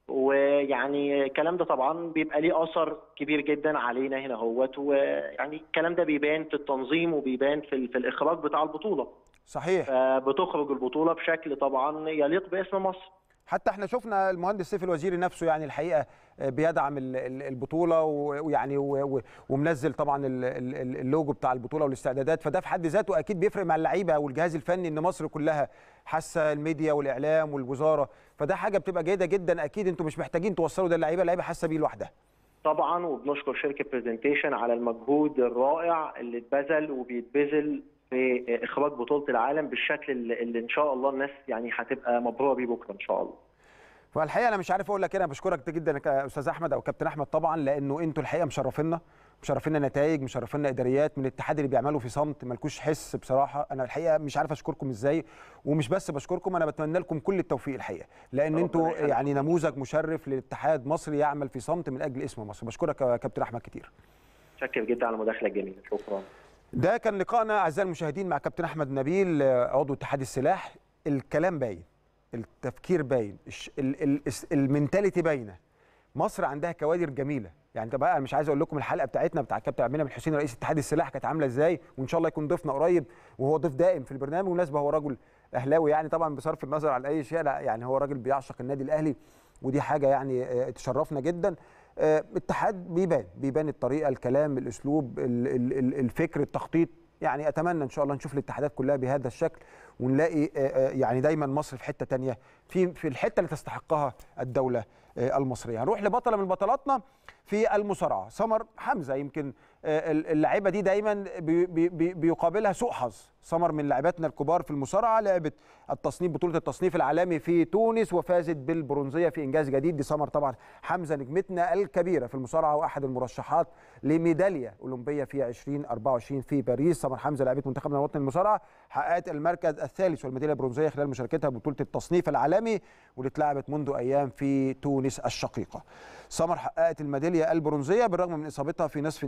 ويعني الكلام ده طبعا بيبقى ليه اثر كبير جدا علينا هنا اهوت ويعني الكلام ده بيبان في التنظيم وبيبان في, ال- في الاخراج بتاع البطوله صحيح فبتخرج البطوله بشكل طبعا يليق باسم مصر حتى احنا شفنا المهندس سيف الوزيري نفسه يعني الحقيقه بيدعم ال- ال- البطوله و- ويعني و- و- ومنزل طبعا ال- ال- ال- اللوجو بتاع البطوله والاستعدادات فده في حد ذاته اكيد بيفرق مع اللعيبه والجهاز الفني ان مصر كلها حاسه الميديا والاعلام والوزاره فده حاجه بتبقى جيده جدا اكيد انتوا مش محتاجين توصلوا ده اللعيبه اللعيبه حاسه بيه لوحدها طبعا وبنشكر شركه برزنتيشن على المجهود الرائع اللي اتبذل وبيتبذل في اخراج بطوله العالم بالشكل اللي, اللي ان شاء الله الناس يعني هتبقى مبروره بيه بكره ان شاء الله فالحقيقه انا مش عارف اقول لك إيه، انا بشكرك جدا يا استاذ احمد او كابتن احمد طبعا لانه انتوا الحقيقه مشرفينا مشرفينا نتائج مشرفينا اداريات من الاتحاد اللي بيعملوا في صمت مالكوش حس بصراحه انا الحقيقه مش عارف اشكركم ازاي ومش بس بشكركم انا بتمنى لكم كل التوفيق الحقيقه لان ربنا انتوا يخليك. يعني نموذج مشرف لاتحاد مصري يعمل في صمت من اجل اسم مصر بشكرك يا كابتن احمد كتير متشكر جدا على المداخله الجميله شكرا ده كان لقائنا اعزائي المشاهدين مع كابتن احمد نبيل آه، عضو اتحاد السلاح الكلام باين التفكير باين الش- ال- ال- الس- المنتاليتي باينه مصر عندها كوادر جميله يعني انت بقى أنا مش عايز اقول لكم الحلقه بتاعتنا بتاع الكابتن عبد المنعم الحسين رئيس اتحاد السلاح كانت عامله ازاي وان شاء الله يكون ضيفنا قريب وهو ضيف دائم في البرنامج بالمناسبه هو رجل اهلاوي يعني طبعا بصرف النظر عن اي شيء لا يعني هو راجل بيعشق النادي الاهلي ودي حاجه يعني آه، تشرفنا جدا آه، اتحاد بيبان بيبان الطريقه الكلام الاسلوب ال- ال- ال- الفكر التخطيط يعني اتمنى ان شاء الله نشوف الاتحادات كلها بهذا الشكل ونلاقي آه، آه، يعني دايما مصر في حته تانية في في الحته اللي تستحقها الدوله آه، المصريه هنروح لبطله من بطلاتنا في المصارعه سمر حمزه يمكن آه، اللاعبه دي دايما بي- بي- بي- بيقابلها سوء حظ سمر من لاعباتنا الكبار في المصارعه لعبت التصنيف بطوله التصنيف العالمي في تونس وفازت بالبرونزيه في انجاز جديد دي سمر طبعا حمزه نجمتنا الكبيره في المصارعه واحد المرشحات لميداليه اولمبيه في 2024 في باريس سمر حمزه لاعبه منتخبنا الوطني للمصارعه حققت المركز الثالث والميداليه البرونزيه خلال مشاركتها ببطوله التصنيف العالمي واللي اتلعبت منذ ايام في تونس الشقيقه سمر حققت الميداليه البرونزيه بالرغم من اصابتها في نصف النهائي ودي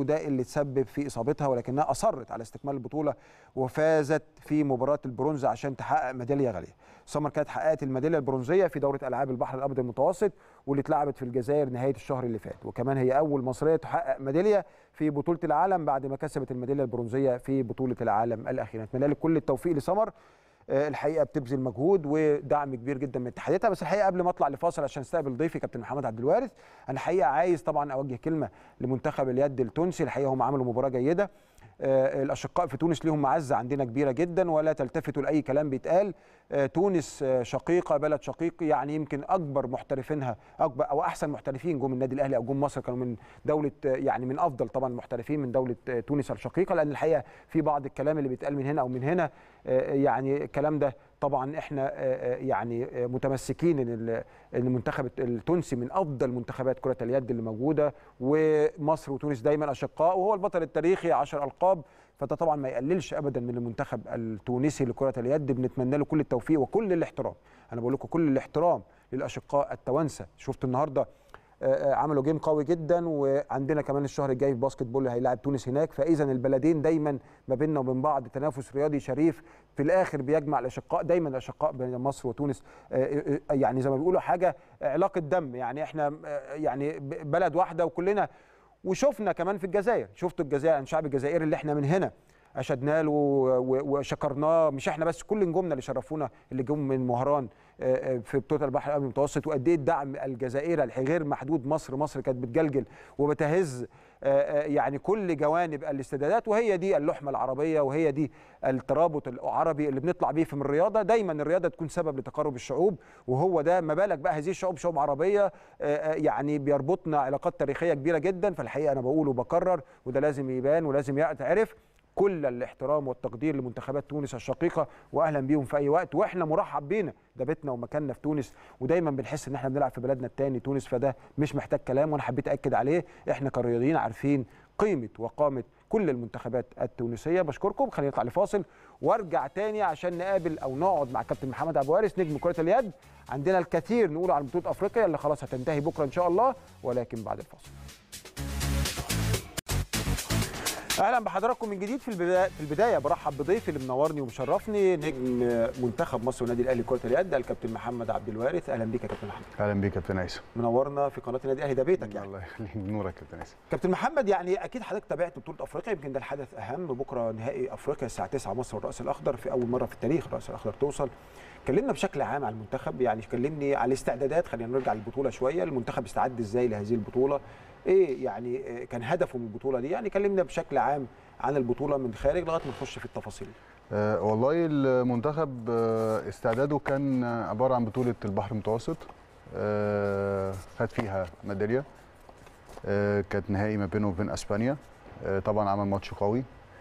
ده اللي تسبب في اصابتها ولكنها اصرت على استكمال البطوله وفازت في مباراه البرونز عشان تحقق ميداليه غاليه سمر كانت حققت الميداليه البرونزيه في دوره العاب البحر الابيض المتوسط واللي اتلعبت في الجزائر نهايه الشهر اللي فات وكمان هي اول مصريه تحقق ميداليه في بطوله العالم بعد ما كسبت الميداليه البرونزيه في بطوله العالم الاخيره نتمنى لك كل التوفيق لسمر آه، الحقيقه بتبذل مجهود ودعم كبير جدا من اتحاداتها بس الحقيقه قبل ما اطلع لفاصل عشان استقبل ضيفي كابتن محمد عبد الوارث انا الحقيقه عايز طبعا اوجه كلمه لمنتخب اليد التونسي الحقيقه هم عملوا مباراه جيده آه، الاشقاء في تونس ليهم معزه عندنا كبيره جدا ولا تلتفتوا لاي كلام بيتقال آه، تونس آه، شقيقه بلد شقيق يعني يمكن اكبر محترفينها اكبر او احسن محترفين جم النادي الاهلي او جم مصر كانوا من دوله آه، يعني من افضل طبعا المحترفين من دوله آه، تونس الشقيقه لان الحقيقه في بعض الكلام اللي بيتقال من هنا او من هنا آه، يعني الكلام ده طبعا احنا آه، آه، يعني آه، متمسكين ان ال- ان المنتخب التونسي من افضل منتخبات كره اليد اللي موجوده ومصر وتونس دايما اشقاء وهو البطل التاريخي 10 القاب فده طبعا ما يقللش ابدا من المنتخب التونسي لكره اليد بنتمنى له كل التوفيق وكل الاحترام انا بقول لكم كل الاحترام للاشقاء التوانسه شفت النهارده آه، آه، عملوا جيم قوي جدا وعندنا كمان الشهر الجاي في باسكت بول هيلاعب تونس هناك فاذا البلدين دايما ما بيننا وبين بعض تنافس رياضي شريف في الاخر بيجمع الاشقاء دايما الاشقاء بين مصر وتونس آه، آه، يعني زي ما بيقولوا حاجه علاقه دم يعني احنا آه، يعني ب- بلد واحده وكلنا وشفنا كمان في الجزائر شفتوا الجزائر الشعب الجزائري اللي احنا من هنا اشدناه له و- و- وشكرناه مش احنا بس كل نجومنا اللي شرفونا اللي جم من مهران آه، آه، في بطوله البحر الابيض المتوسط وقد ايه الدعم الجزائري غير محدود مصر مصر كانت بتجلجل وبتهز آه، آه، يعني كل جوانب الاستعدادات وهي دي اللحمه العربيه وهي دي الترابط العربي اللي بنطلع بيه في من الرياضه دايما الرياضه تكون سبب لتقارب الشعوب وهو ده ما بالك بقى هذه الشعوب شعوب عربيه آه، آه، يعني بيربطنا علاقات تاريخيه كبيره جدا فالحقيقه انا بقول وبكرر وده لازم يبان ولازم يتعرف كل الاحترام والتقدير لمنتخبات تونس الشقيقه واهلا بيهم في اي وقت واحنا مرحب بينا ده بيتنا ومكاننا في تونس ودايما بنحس ان احنا بنلعب في بلدنا التاني تونس فده مش محتاج كلام وانا حبيت اكد عليه احنا كرياضيين عارفين قيمه وقامه كل المنتخبات التونسيه بشكركم خلينا نطلع لفاصل وارجع تاني عشان نقابل او نقعد مع كابتن محمد عبد الوارث نجم كره اليد عندنا الكثير نقول عن بطوله افريقيا اللي خلاص هتنتهي بكره ان شاء الله ولكن بعد الفاصل اهلا بحضراتكم من جديد في البدايه في البدايه برحب بضيفي اللي منورني ومشرفني نجم منتخب مصر والنادي الاهلي كره اليد الكابتن محمد عبد الوارث اهلا بيك يا كابتن محمد اهلا بيك يا كابتن عيسى منورنا في قناه النادي الاهلي ده بيتك يعني الله يخليك نورك يا كابتن عيسى كابتن محمد يعني اكيد حضرتك تابعت بطوله افريقيا يمكن ده الحدث اهم بكره نهائي افريقيا الساعه 9 مصر والراس الاخضر في اول مره في التاريخ الراس الاخضر توصل كلمنا بشكل عام على المنتخب يعني كلمني على الاستعدادات خلينا نرجع للبطوله شويه المنتخب استعد ازاي لهذه البطوله ايه يعني إيه كان هدفه من البطوله دي يعني كلمنا بشكل عام عن البطوله من خارج لغايه ما نخش في التفاصيل أه والله المنتخب آه، استعداده كان عباره عن بطوله البحر المتوسط أه خد فيها ميداليه أه كانت نهائي ما بينه وبين اسبانيا أه طبعا عمل ماتش قوي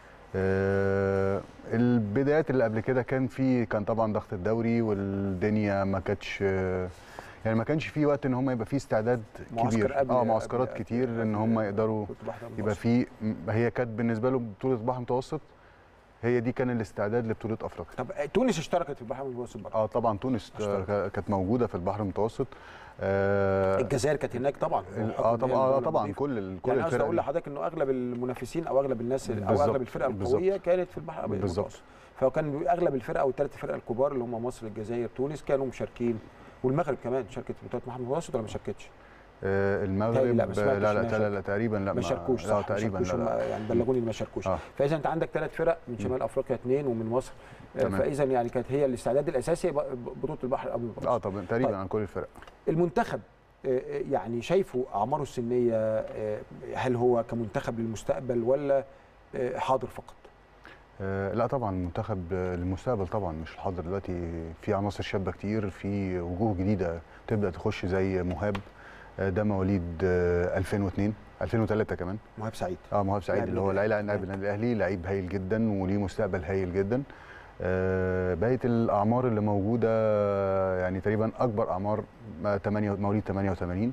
أه البدايات اللي قبل كده كان في كان طبعا ضغط الدوري والدنيا ما كانتش آه، يعني ما كانش في وقت ان هم يبقى في استعداد معسكر كبير قبل- اه قبل- معسكرات قبل- كتير ان قبل- هم يقدروا بطولة البحر يبقى المتوسط. في م- هي كانت بالنسبه له بطوله البحر المتوسط هي دي كان الاستعداد لبطوله افريقيا طب تونس اشتركت في البحر المتوسط برضه اه طبعا تونس اشتركت. آه، كانت موجوده في البحر المتوسط اه الجزائر كانت هناك طبعا ال- آه طبعا آه طبعا كل كل ال- كل يعني قصدي الفرق اقول دي. لحضرتك انه اغلب المنافسين او اغلب الناس او بالظبط، اغلب الفرق القويه بالظبط. كانت في البحر الابيض بالظبط. المتوسط فكان اغلب الفرق او الثلاث فرق الكبار اللي هم مصر الجزائر تونس كانوا مشاركين والمغرب كمان شاركت في بطوله البحر المتوسط ولا ما شاركتش؟ آه المغرب تهيألي لا، ما سمعتش لا لا إنها لا, لا, لا تقريبا لا ما شاركوش لا صح ما تقريبا شاركوش لا, هم لا. يعني بلغوني إن ما شاركوش آه. فاذا انت عندك ثلاث فرق من شمال افريقيا اثنين ومن مصر آه، تمام. فاذا يعني كانت هي الاستعداد الاساسي ب- بطوله البحر الابيض المتوسط اه طبعا تقريبا طيب. عن كل الفرق المنتخب آه، آه، يعني شايفه اعماره السنيه آه، هل هو كمنتخب للمستقبل ولا آه، حاضر فقط؟ آه لا طبعا منتخب آه، للمستقبل طبعا مش الحاضر دلوقتي في عناصر شابه كتير في وجوه جديده تبدا تخش زي مهاب آه، ده مواليد آه 2002 2003 كمان مهاب سعيد اه مهاب سعيد لاعب اللي هو النادي لاعب الأهلي. لاعب النادي الاهلي لعيب هايل جدا وليه مستقبل هايل جدا آه بقيه الاعمار اللي موجوده آه، يعني تقريبا اكبر اعمار ما- 8 مواليد 88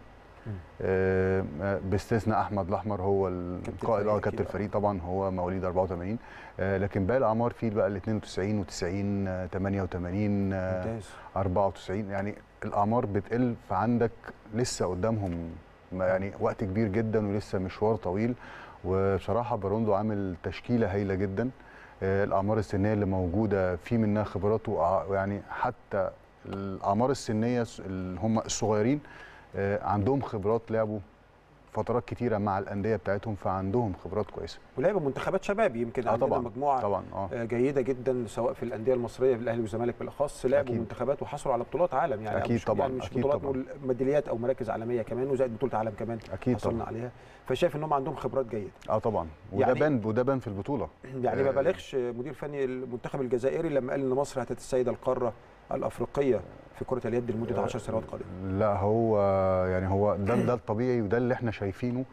آه آه، باستثناء احمد الاحمر هو القائد الفريق اه أكيد، كابتن آه. الفريق طبعا هو مواليد 84 آه لكن باقي الاعمار في بقى ال 92 و90 آه 88 آه ممتاز 94 يعني الاعمار بتقل فعندك لسه قدامهم ما يعني وقت كبير جدا ولسه مشوار طويل وبصراحه باروندو عامل تشكيله هايله جدا آه، الاعمار السنيه اللي موجوده في منها خبرات وع- يعني حتى الاعمار السنيه الس- اللي هم الصغيرين آه، عندهم خبرات لعبوا فترات كتيره مع الانديه بتاعتهم فعندهم خبرات كويسه ولعبوا منتخبات شباب يمكن اه عندنا طبعا مجموعه طبعا اه آه، جيده جدا سواء في الانديه المصريه في الاهلي والزمالك بالاخص لعبوا أكيد. منتخبات وحصلوا على بطولات عالم يعني أكيد مش طبعاً، يعني مش أكيد بطولات طبعاً. نقول ميداليات او مراكز عالميه كمان وزائد بطوله عالم كمان اكيد حصلنا طبعا عليها فشايف ان هم عندهم خبرات جيده اه طبعا وده يعني- بان وده بان في البطوله يعني ما آه. بالغش مدير فني المنتخب الجزائري لما قال ان مصر هتتسيد القاره الافريقيه في كره اليد لمده 10 سنوات قادمه لا هو يعني هو ده ده الطبيعي وده اللي احنا شايفينه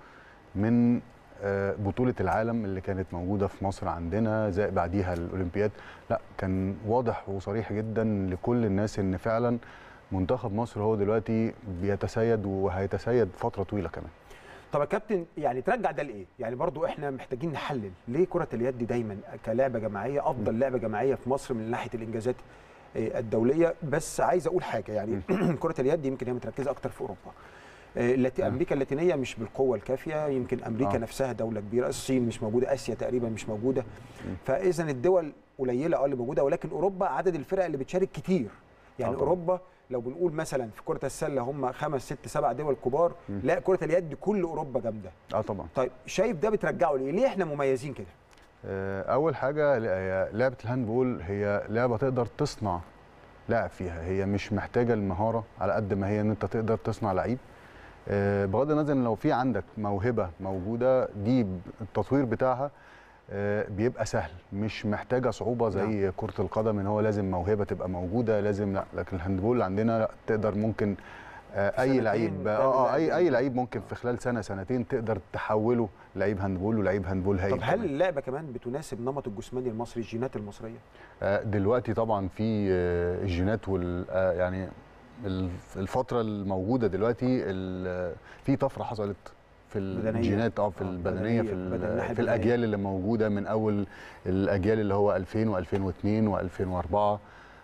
من آه، بطولة العالم اللي كانت موجودة في مصر عندنا زي بعديها الأولمبياد لا كان واضح وصريح جدا لكل الناس إن فعلا منتخب مصر هو دلوقتي بيتسيد وهيتسيد فترة طويلة كمان طب يا كابتن يعني ترجع ده لايه؟ يعني برضو احنا محتاجين نحلل ليه كره اليد دايما كلعبه جماعيه افضل لعبه جماعيه في مصر من ناحيه الانجازات آه، الدوليه بس عايز اقول حاجه يعني كره اليد يمكن هي متركزه اكتر في اوروبا آه، اللاتي نعم. امريكا اللاتينيه مش بالقوه الكافيه يمكن امريكا آه. نفسها دوله كبيره الصين مش موجوده اسيا تقريبا مش موجوده فاذا الدول قليله اه اللي موجوده ولكن اوروبا عدد الفرق اللي بتشارك كتير يعني آه طبعاً. اوروبا لو بنقول مثلا في كره السله هم خمس ست سبع دول كبار لا كره اليد كل اوروبا جامده اه طبعا طيب شايف ده بترجعه ليه؟ ليه احنا مميزين كده؟ آه، اول حاجه ل- هي لعبه الهاندبول هي لعبه تقدر تصنع لاعب فيها هي مش محتاجه المهاره على قد ما هي ان انت تقدر تصنع لعيب آه، بغض النظر ان لو في عندك موهبه موجوده دي ب- التطوير بتاعها آه، بيبقى سهل مش محتاجه صعوبه زي كره القدم ان هو لازم موهبه تبقى موجوده لازم لا لكن الهاندبول عندنا لا تقدر ممكن آه، في اي سنتين لعيب تعمل اه اه لعيب اي اي هاندبول. لعيب ممكن في خلال سنه سنتين تقدر تحوله لعيب هاندبول ولعيب هاندبول هايل طب هل كمان. اللعبه كمان بتناسب نمط الجسماني المصري الجينات المصريه؟ آه، دلوقتي طبعا في آه، الجينات وال آه، يعني الف- الفتره الموجوده دلوقتي ال- في طفره حصلت في بدنية. الجينات اه في آه، البدنيه في, بدنية، بدن- الناحية ال- في البدنية. الاجيال اللي موجوده من اول الاجيال اللي هو 2000 و2002 و2004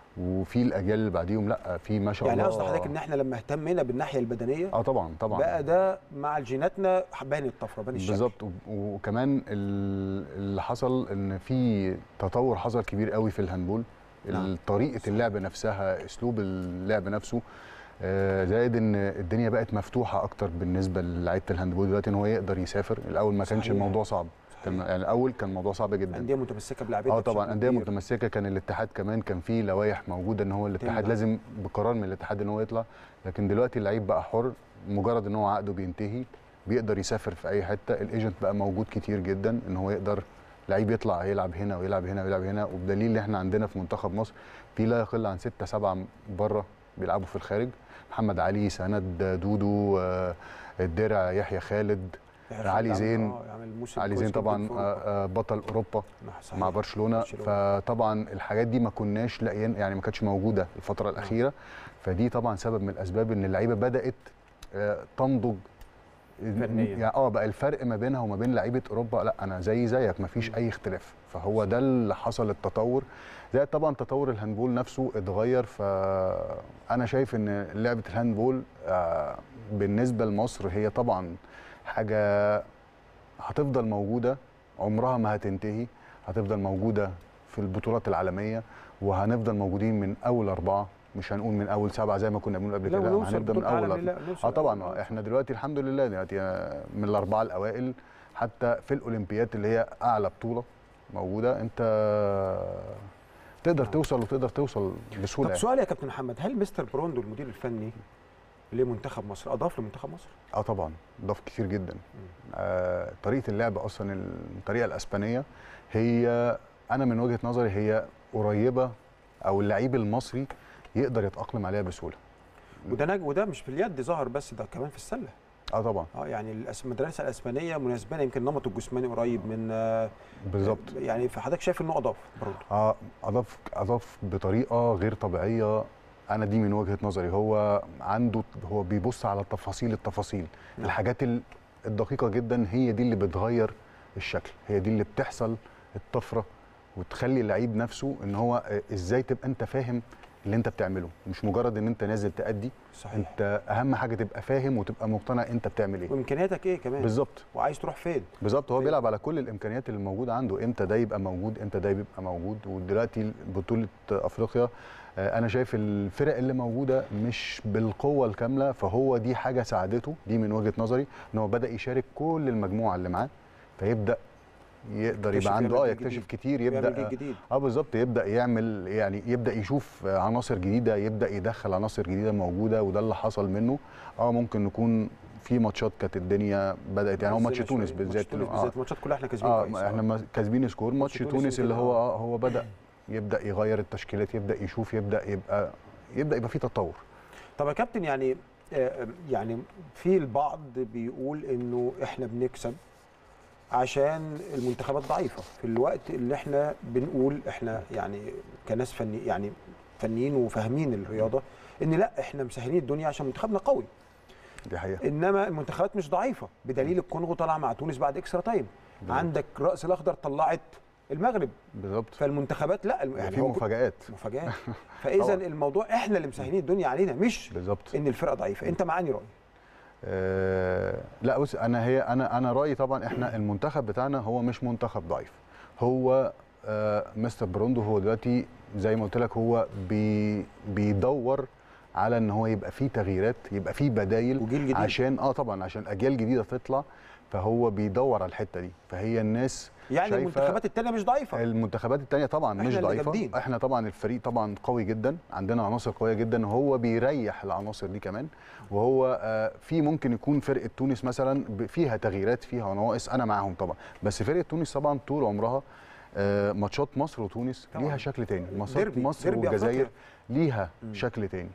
وفي الاجيال اللي بعديهم لا في ما شاء يعني الله قصد حضرتك ان احنا لما اهتمينا بالناحيه البدنيه اه طبعا طبعا بقى ده مع جيناتنا بان الطفره بان الشكل بالظبط و- وكمان ال- اللي حصل ان في تطور حصل كبير قوي في الهاندبول نعم. طريقه اللعب نفسها اسلوب اللعب نفسه آه، زائد ان الدنيا بقت مفتوحه اكتر بالنسبه للعيبه الهاندبول دلوقتي ان هو يقدر يسافر الاول ما كانش صحيح. الموضوع صعب كان يعني الاول كان الموضوع صعب جدا انديه متمسكه بلعبتها اه طبعا بشكل انديه كبير. متمسكه كان الاتحاد كمان كان فيه لوائح موجوده ان هو الاتحاد تمنع. لازم بقرار من الاتحاد ان هو يطلع لكن دلوقتي اللعيب بقى حر مجرد ان هو عقده بينتهي بيقدر يسافر في اي حته الايجنت بقى موجود كتير جدا ان هو يقدر لعيب يطلع يلعب هنا ويلعب هنا ويلعب هنا وبدليل ان احنا عندنا في منتخب مصر في لا يقل عن ستة سبعة بره بيلعبوا في الخارج محمد علي سند دودو آه، الدرع يحيى خالد يعرف علي يعمل- زين آه، يعمل موسم علي كويس زين جداً طبعا في آه، أوروبا. آه، بطل اوروبا صحيح. مع برشلونه برشلونة. فطبعا الحاجات دي ما كناش لاقيين يعني ما كانتش موجوده الفتره الاخيره فدي طبعا سبب من الاسباب ان اللعيبه بدات آه، تنضج فنياً. يعني اه بقى الفرق ما بينها وما بين لعيبه اوروبا لا انا زي زيك ما فيش اي اختلاف فهو ده اللي حصل التطور زائد طبعا تطور الهاندبول نفسه اتغير فانا شايف ان لعبه الهاندبول آه، بالنسبه لمصر هي طبعا حاجه هتفضل موجوده عمرها ما هتنتهي هتفضل موجوده في البطولات العالميه وهنفضل موجودين من اول اربعه مش هنقول من اول سبعه زي ما كنا بنقول قبل لا كده ونوصل هنبدا من بطولة اول عالم، أربعة. لا، نوصل اه طبعا أول. آه، احنا دلوقتي الحمد لله دلوقتي آه، من الاربعه الاوائل حتى في الاولمبياد اللي هي اعلى بطوله موجوده انت تقدر توصل وتقدر توصل بسهوله طب يعني. سؤال يا كابتن محمد هل مستر بروندو المدير الفني لمنتخب مصر اضاف لمنتخب مصر؟ اه طبعا ضاف كتير جدا آه طريقه اللعب اصلا الطريقه الاسبانيه هي انا من وجهه نظري هي قريبه او اللعيب المصري يقدر يتاقلم عليها بسهوله وده نج... وده مش في اليد ظهر بس ده كمان في السله اه طبعا اه يعني الأس- المدرسه الاسبانيه مناسبه يمكن نمط الجسماني قريب من آه، بالظبط يعني فحضرتك شايف انه اضاف برضه اه اضاف اضاف بطريقه غير طبيعيه انا دي من وجهه نظري هو عنده هو بيبص على التفاصيل التفاصيل نعم. الحاجات ال- الدقيقه جدا هي دي اللي بتغير الشكل هي دي اللي بتحصل الطفره وتخلي اللعيب نفسه ان هو آه، ازاي تبقى انت فاهم اللي انت بتعمله مش مجرد ان انت نازل تأدي صحيح انت اهم حاجه تبقى فاهم وتبقى مقتنع انت بتعمل ايه وامكانياتك ايه كمان بالظبط وعايز تروح فين بالظبط هو طيب. بيلعب على كل الامكانيات اللي موجوده عنده امتى ده يبقى موجود امتى ده يبقى موجود ودلوقتي بطوله افريقيا آه، انا شايف الفرق اللي موجوده مش بالقوه الكامله فهو دي حاجه ساعدته دي من وجهه نظري ان هو بدا يشارك كل المجموعه اللي معاه فيبدا يقدر يكتشف يبقى عنده اه يعمل جيل يكتشف جديد. كتير يعمل يبدا جيل جديد اه بالظبط يبدا يعمل يعني يبدا يشوف عناصر جديده يبدا يدخل عناصر جديده موجوده وده اللي حصل منه اه ممكن نكون في ماتشات كانت الدنيا بدات يعني هو ماتش نزلنا تونس شوية. بالذات ماتش تونس آه. بالذات الماتشات كلها احنا كاسبين اه كويس ما احنا ما- كاسبين سكور ماتش تونس تونس اللي يمكن هو آه. اه هو بدا يبدا يغير التشكيلات يبدا يشوف يبدا يبقى يبدا يبقى في تطور طب يا كابتن يعني آه، يعني في البعض بيقول انه احنا بنكسب عشان المنتخبات ضعيفه في الوقت اللي احنا بنقول احنا يعني كناس فني يعني فنيين وفاهمين الرياضه ان لا احنا مسهلين الدنيا عشان منتخبنا قوي دي حقيقه انما المنتخبات مش ضعيفه بدليل الكونغو طلع مع تونس بعد اكسترا تايم بالظبط. عندك راس الاخضر طلعت المغرب بالظبط فالمنتخبات لا الم- يعني يعني في هو مفاجآت مفاجات فاذا طبعاً. الموضوع احنا اللي مسهلين الدنيا علينا مش بالظبط ان الفرقه ضعيفه انت معاني راي آه لا بص انا هي انا انا رايي طبعا احنا المنتخب بتاعنا هو مش منتخب ضعيف هو آه مستر بروندو هو دلوقتي زي ما قلت لك هو بي بيدور على ان هو يبقى فيه تغييرات يبقى فيه بدايل وجيل جديد عشان اه طبعا عشان اجيال جديده تطلع فهو بيدور على الحته دي فهي الناس يعني شايفة- المنتخبات التانية مش ضعيفه المنتخبات التانية طبعا إحنا مش اللي ضعيفة جامدين. احنا طبعا الفريق طبعا قوي جدا عندنا عناصر قوية جدا هو بيريح العناصر دي كمان وهو آه، في ممكن يكون فرقة تونس مثلا ب- فيها تغييرات فيها نواقص انا معاهم طبعا بس فرقة تونس طبعا طول عمرها آه، ماتشات مصر وتونس طبعاً. ليها شكل تاني ماتشات ديربي- مصر ديربي والجزائر أفريقيا. ليها مم. شكل تاني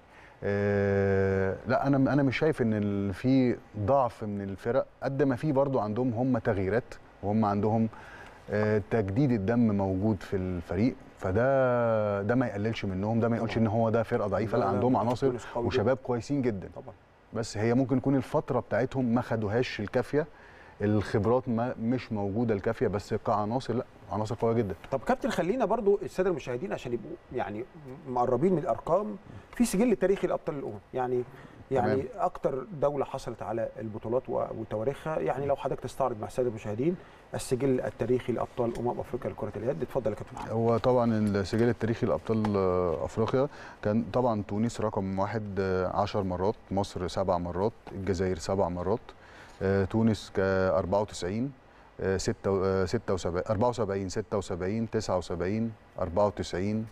آه، لا انا انا مش شايف ان ال- في ضعف من الفرق قد ما في برضو عندهم هم تغييرات وهم عندهم آه، تجديد الدم موجود في الفريق فده ده ما يقللش منهم ده ما يقولش طبعاً. ان هو ده فرقه ضعيفه لا لا، لا، عندهم منتخب عناصر تونس قوي وشباب كويسين جدا طبعا بس هي ممكن تكون الفتره بتاعتهم ما خدوهاش الكافيه الخبرات ما مش موجوده الكافيه بس كعناصر لا عناصر قويه جدا طب كابتن خلينا برضو الساده المشاهدين عشان يبقوا يعني مقربين من الارقام في سجل تاريخي لابطال الامم يعني يعني تمام. اكتر دوله حصلت على البطولات و- وتواريخها يعني لو حضرتك تستعرض مع الساده المشاهدين السجل التاريخي لابطال امم افريقيا لكره اليد اتفضل يا كابتن محمد هو طبعا السجل التاريخي لابطال آه، افريقيا كان طبعا تونس رقم واحد آه، عشر مرات مصر سبع مرات الجزائر سبع مرات آه، تونس ك 94 آه، ستة و- آه، 76 74 76 79 94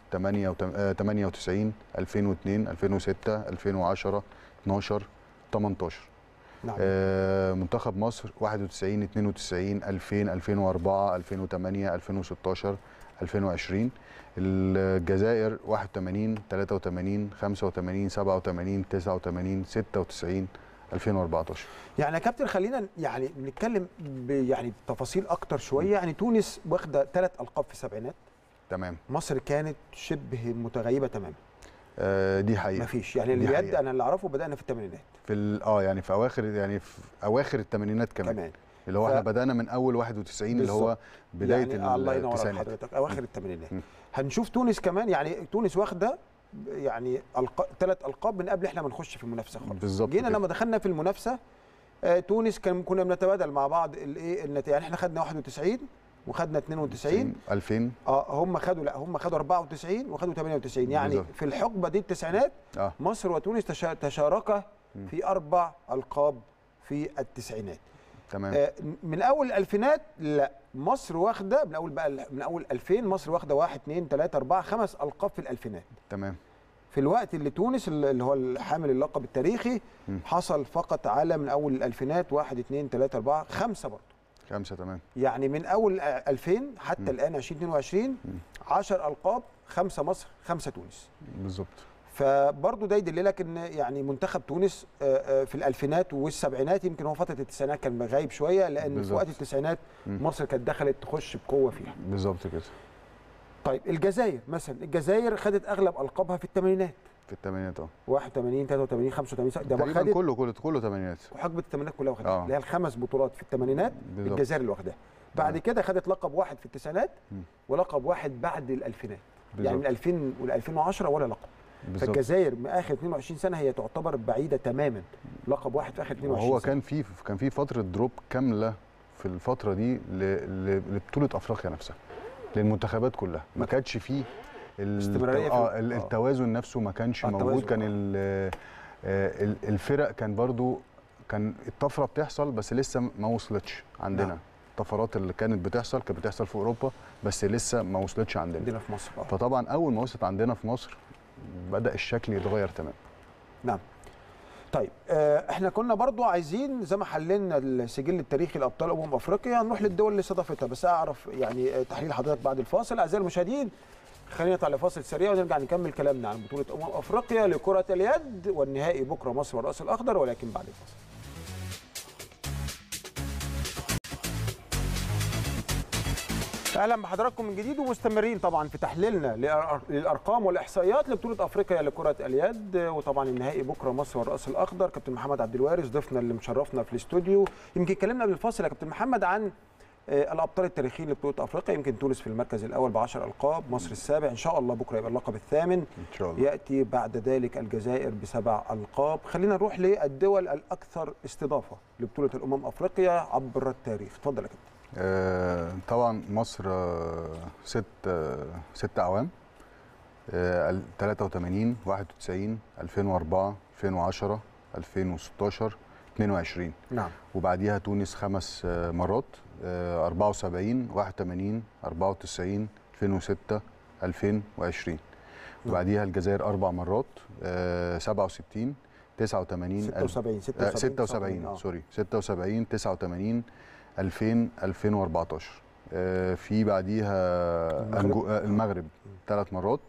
98 2002 2006 2010 12 18 نعم آه، منتخب مصر 91 92 2000 2004 2008 2016 2020 الجزائر 81 83 85 87 89 96 2014 يعني يا كابتن خلينا يعني نتكلم ب- يعني بتفاصيل اكتر شويه يعني تونس واخده ثلاث القاب في السبعينات تمام مصر كانت شبه متغيبه تماما آه، دي حقيقه ما فيش يعني دي اليد حقيقة. انا اللي اعرفه بدانا في الثمانينات في ال- اه يعني في اواخر يعني في اواخر الثمانينات كمان, كمان اللي هو ف- احنا بدانا من اول 91 اللي هو بالظبط. بدايه يعني الله ينور على التسعينات حضرتك اواخر الثمانينات م. هنشوف تونس كمان يعني تونس واخده يعني ألق... ثلاث القاب من قبل احنا ما نخش في المنافسه خالص بالظبط جينا كده. لما دخلنا في المنافسه آه تونس كان كنا بنتبادل مع بعض الايه النتائج يعني احنا خدنا 91 وخدنا 92 2000 اه هم خدوا لا هم خدوا 94 وخدوا 98 يعني بالظبط. في الحقبه دي التسعينات اه مصر وتونس تشا... تشاركا م. في اربع القاب في التسعينات تمام آه، من اول الالفينات لا مصر واخده من اول بقى من اول 2000 مصر واخده 1 2 3 4 خمس القاب في الالفينات تمام في الوقت اللي تونس اللي هو الحامل اللقب التاريخي م. حصل فقط على من اول الالفينات 1 2 3 4 خمسه برضه خمسه تمام يعني من اول 2000 حتى م. الان 2022 10 القاب خمسه مصر خمسه تونس بالظبط فبرضه ده يدللك ان يعني منتخب تونس آه، آه، في الالفينات والسبعينات يمكن هو فتره التسعينات كان غايب شويه لان في بالظبط. وقت التسعينات مم. مصر كانت دخلت تخش بقوه فيها. بالظبط كده طيب الجزائر مثلا الجزائر خدت اغلب القابها في الثمانينات في الثمانينات اه 81 83 85 ده ما تقريبا خدت كله كله كله ثمانينات وحقبه الثمانينات كلها واخدها آه. اللي هي الخمس بطولات في الثمانينات بالظبط. الجزائر اللي واخداها. بعد تمام. كده خدت لقب واحد في التسعينات مم. ولقب واحد بعد الالفينات. يعني من بالظبط 2000 ل 2010 ولا لقب. بالظبط. فالجزائر من اخر 22 سنه هي تعتبر بعيده تماما لقب واحد في اخر 22 وهو سنه كان في كان في فتره دروب كامله في الفتره دي ل- ل- لبطوله افريقيا نفسها للمنتخبات كلها ما كانش فيه ال- استمرارية في اه ال- ال- آه. التوازن نفسه ما كانش آه، موجود التوازن، كان آه. ال- آه، ال- الفرق كان برضو كان الطفره بتحصل بس لسه ما وصلتش عندنا نعم. الطفرات اللي كانت بتحصل كانت بتحصل في اوروبا بس لسه ما وصلتش عندنا عندنا في مصر آه. فطبعا اول ما وصلت عندنا في مصر بدا الشكل يتغير تماما نعم طيب آه، احنا كنا برضو عايزين زي ما حللنا السجل التاريخي لابطال امم افريقيا نروح للدول اللي استضافتها بس اعرف يعني آه، تحليل حضرتك بعد الفاصل اعزائي المشاهدين خلينا نطلع لفاصل سريع ونرجع نكمل كلامنا عن بطوله امم افريقيا لكره اليد والنهائي بكره مصر والراس الاخضر ولكن بعد الفاصل اهلا بحضراتكم من جديد ومستمرين طبعا في تحليلنا للأر- للارقام والاحصائيات لبطوله افريقيا لكره اليد وطبعا النهائي بكره مصر والراس الاخضر كابتن محمد عبد الوارث ضيفنا اللي مشرفنا في الاستوديو يمكن اتكلمنا قبل الفاصل يا كابتن محمد عن آه، الابطال التاريخيين لبطوله افريقيا يمكن تونس في المركز الاول ب 10 القاب مصر السابع ان شاء الله بكره يبقى اللقب الثامن ان شاء الله ياتي بعد ذلك الجزائر بسبع القاب خلينا نروح للدول الاكثر استضافه لبطوله الامم افريقيا عبر التاريخ اتفضل يا كابتن آه، طبعا مصر آه، ست آه، ست اعوام آه، ال- 83 91 2004 2010 2016 22 نعم وبعديها تونس خمس آه، مرات آه، 74 81 94 2006 2020 وبعديها الجزائر اربع مرات آه، 67 89 76 آه، 76 76 آه. سوري 76 89 2000 2014 آه، في بعديها المغرب. أنجو- آه، المغرب ثلاث مرات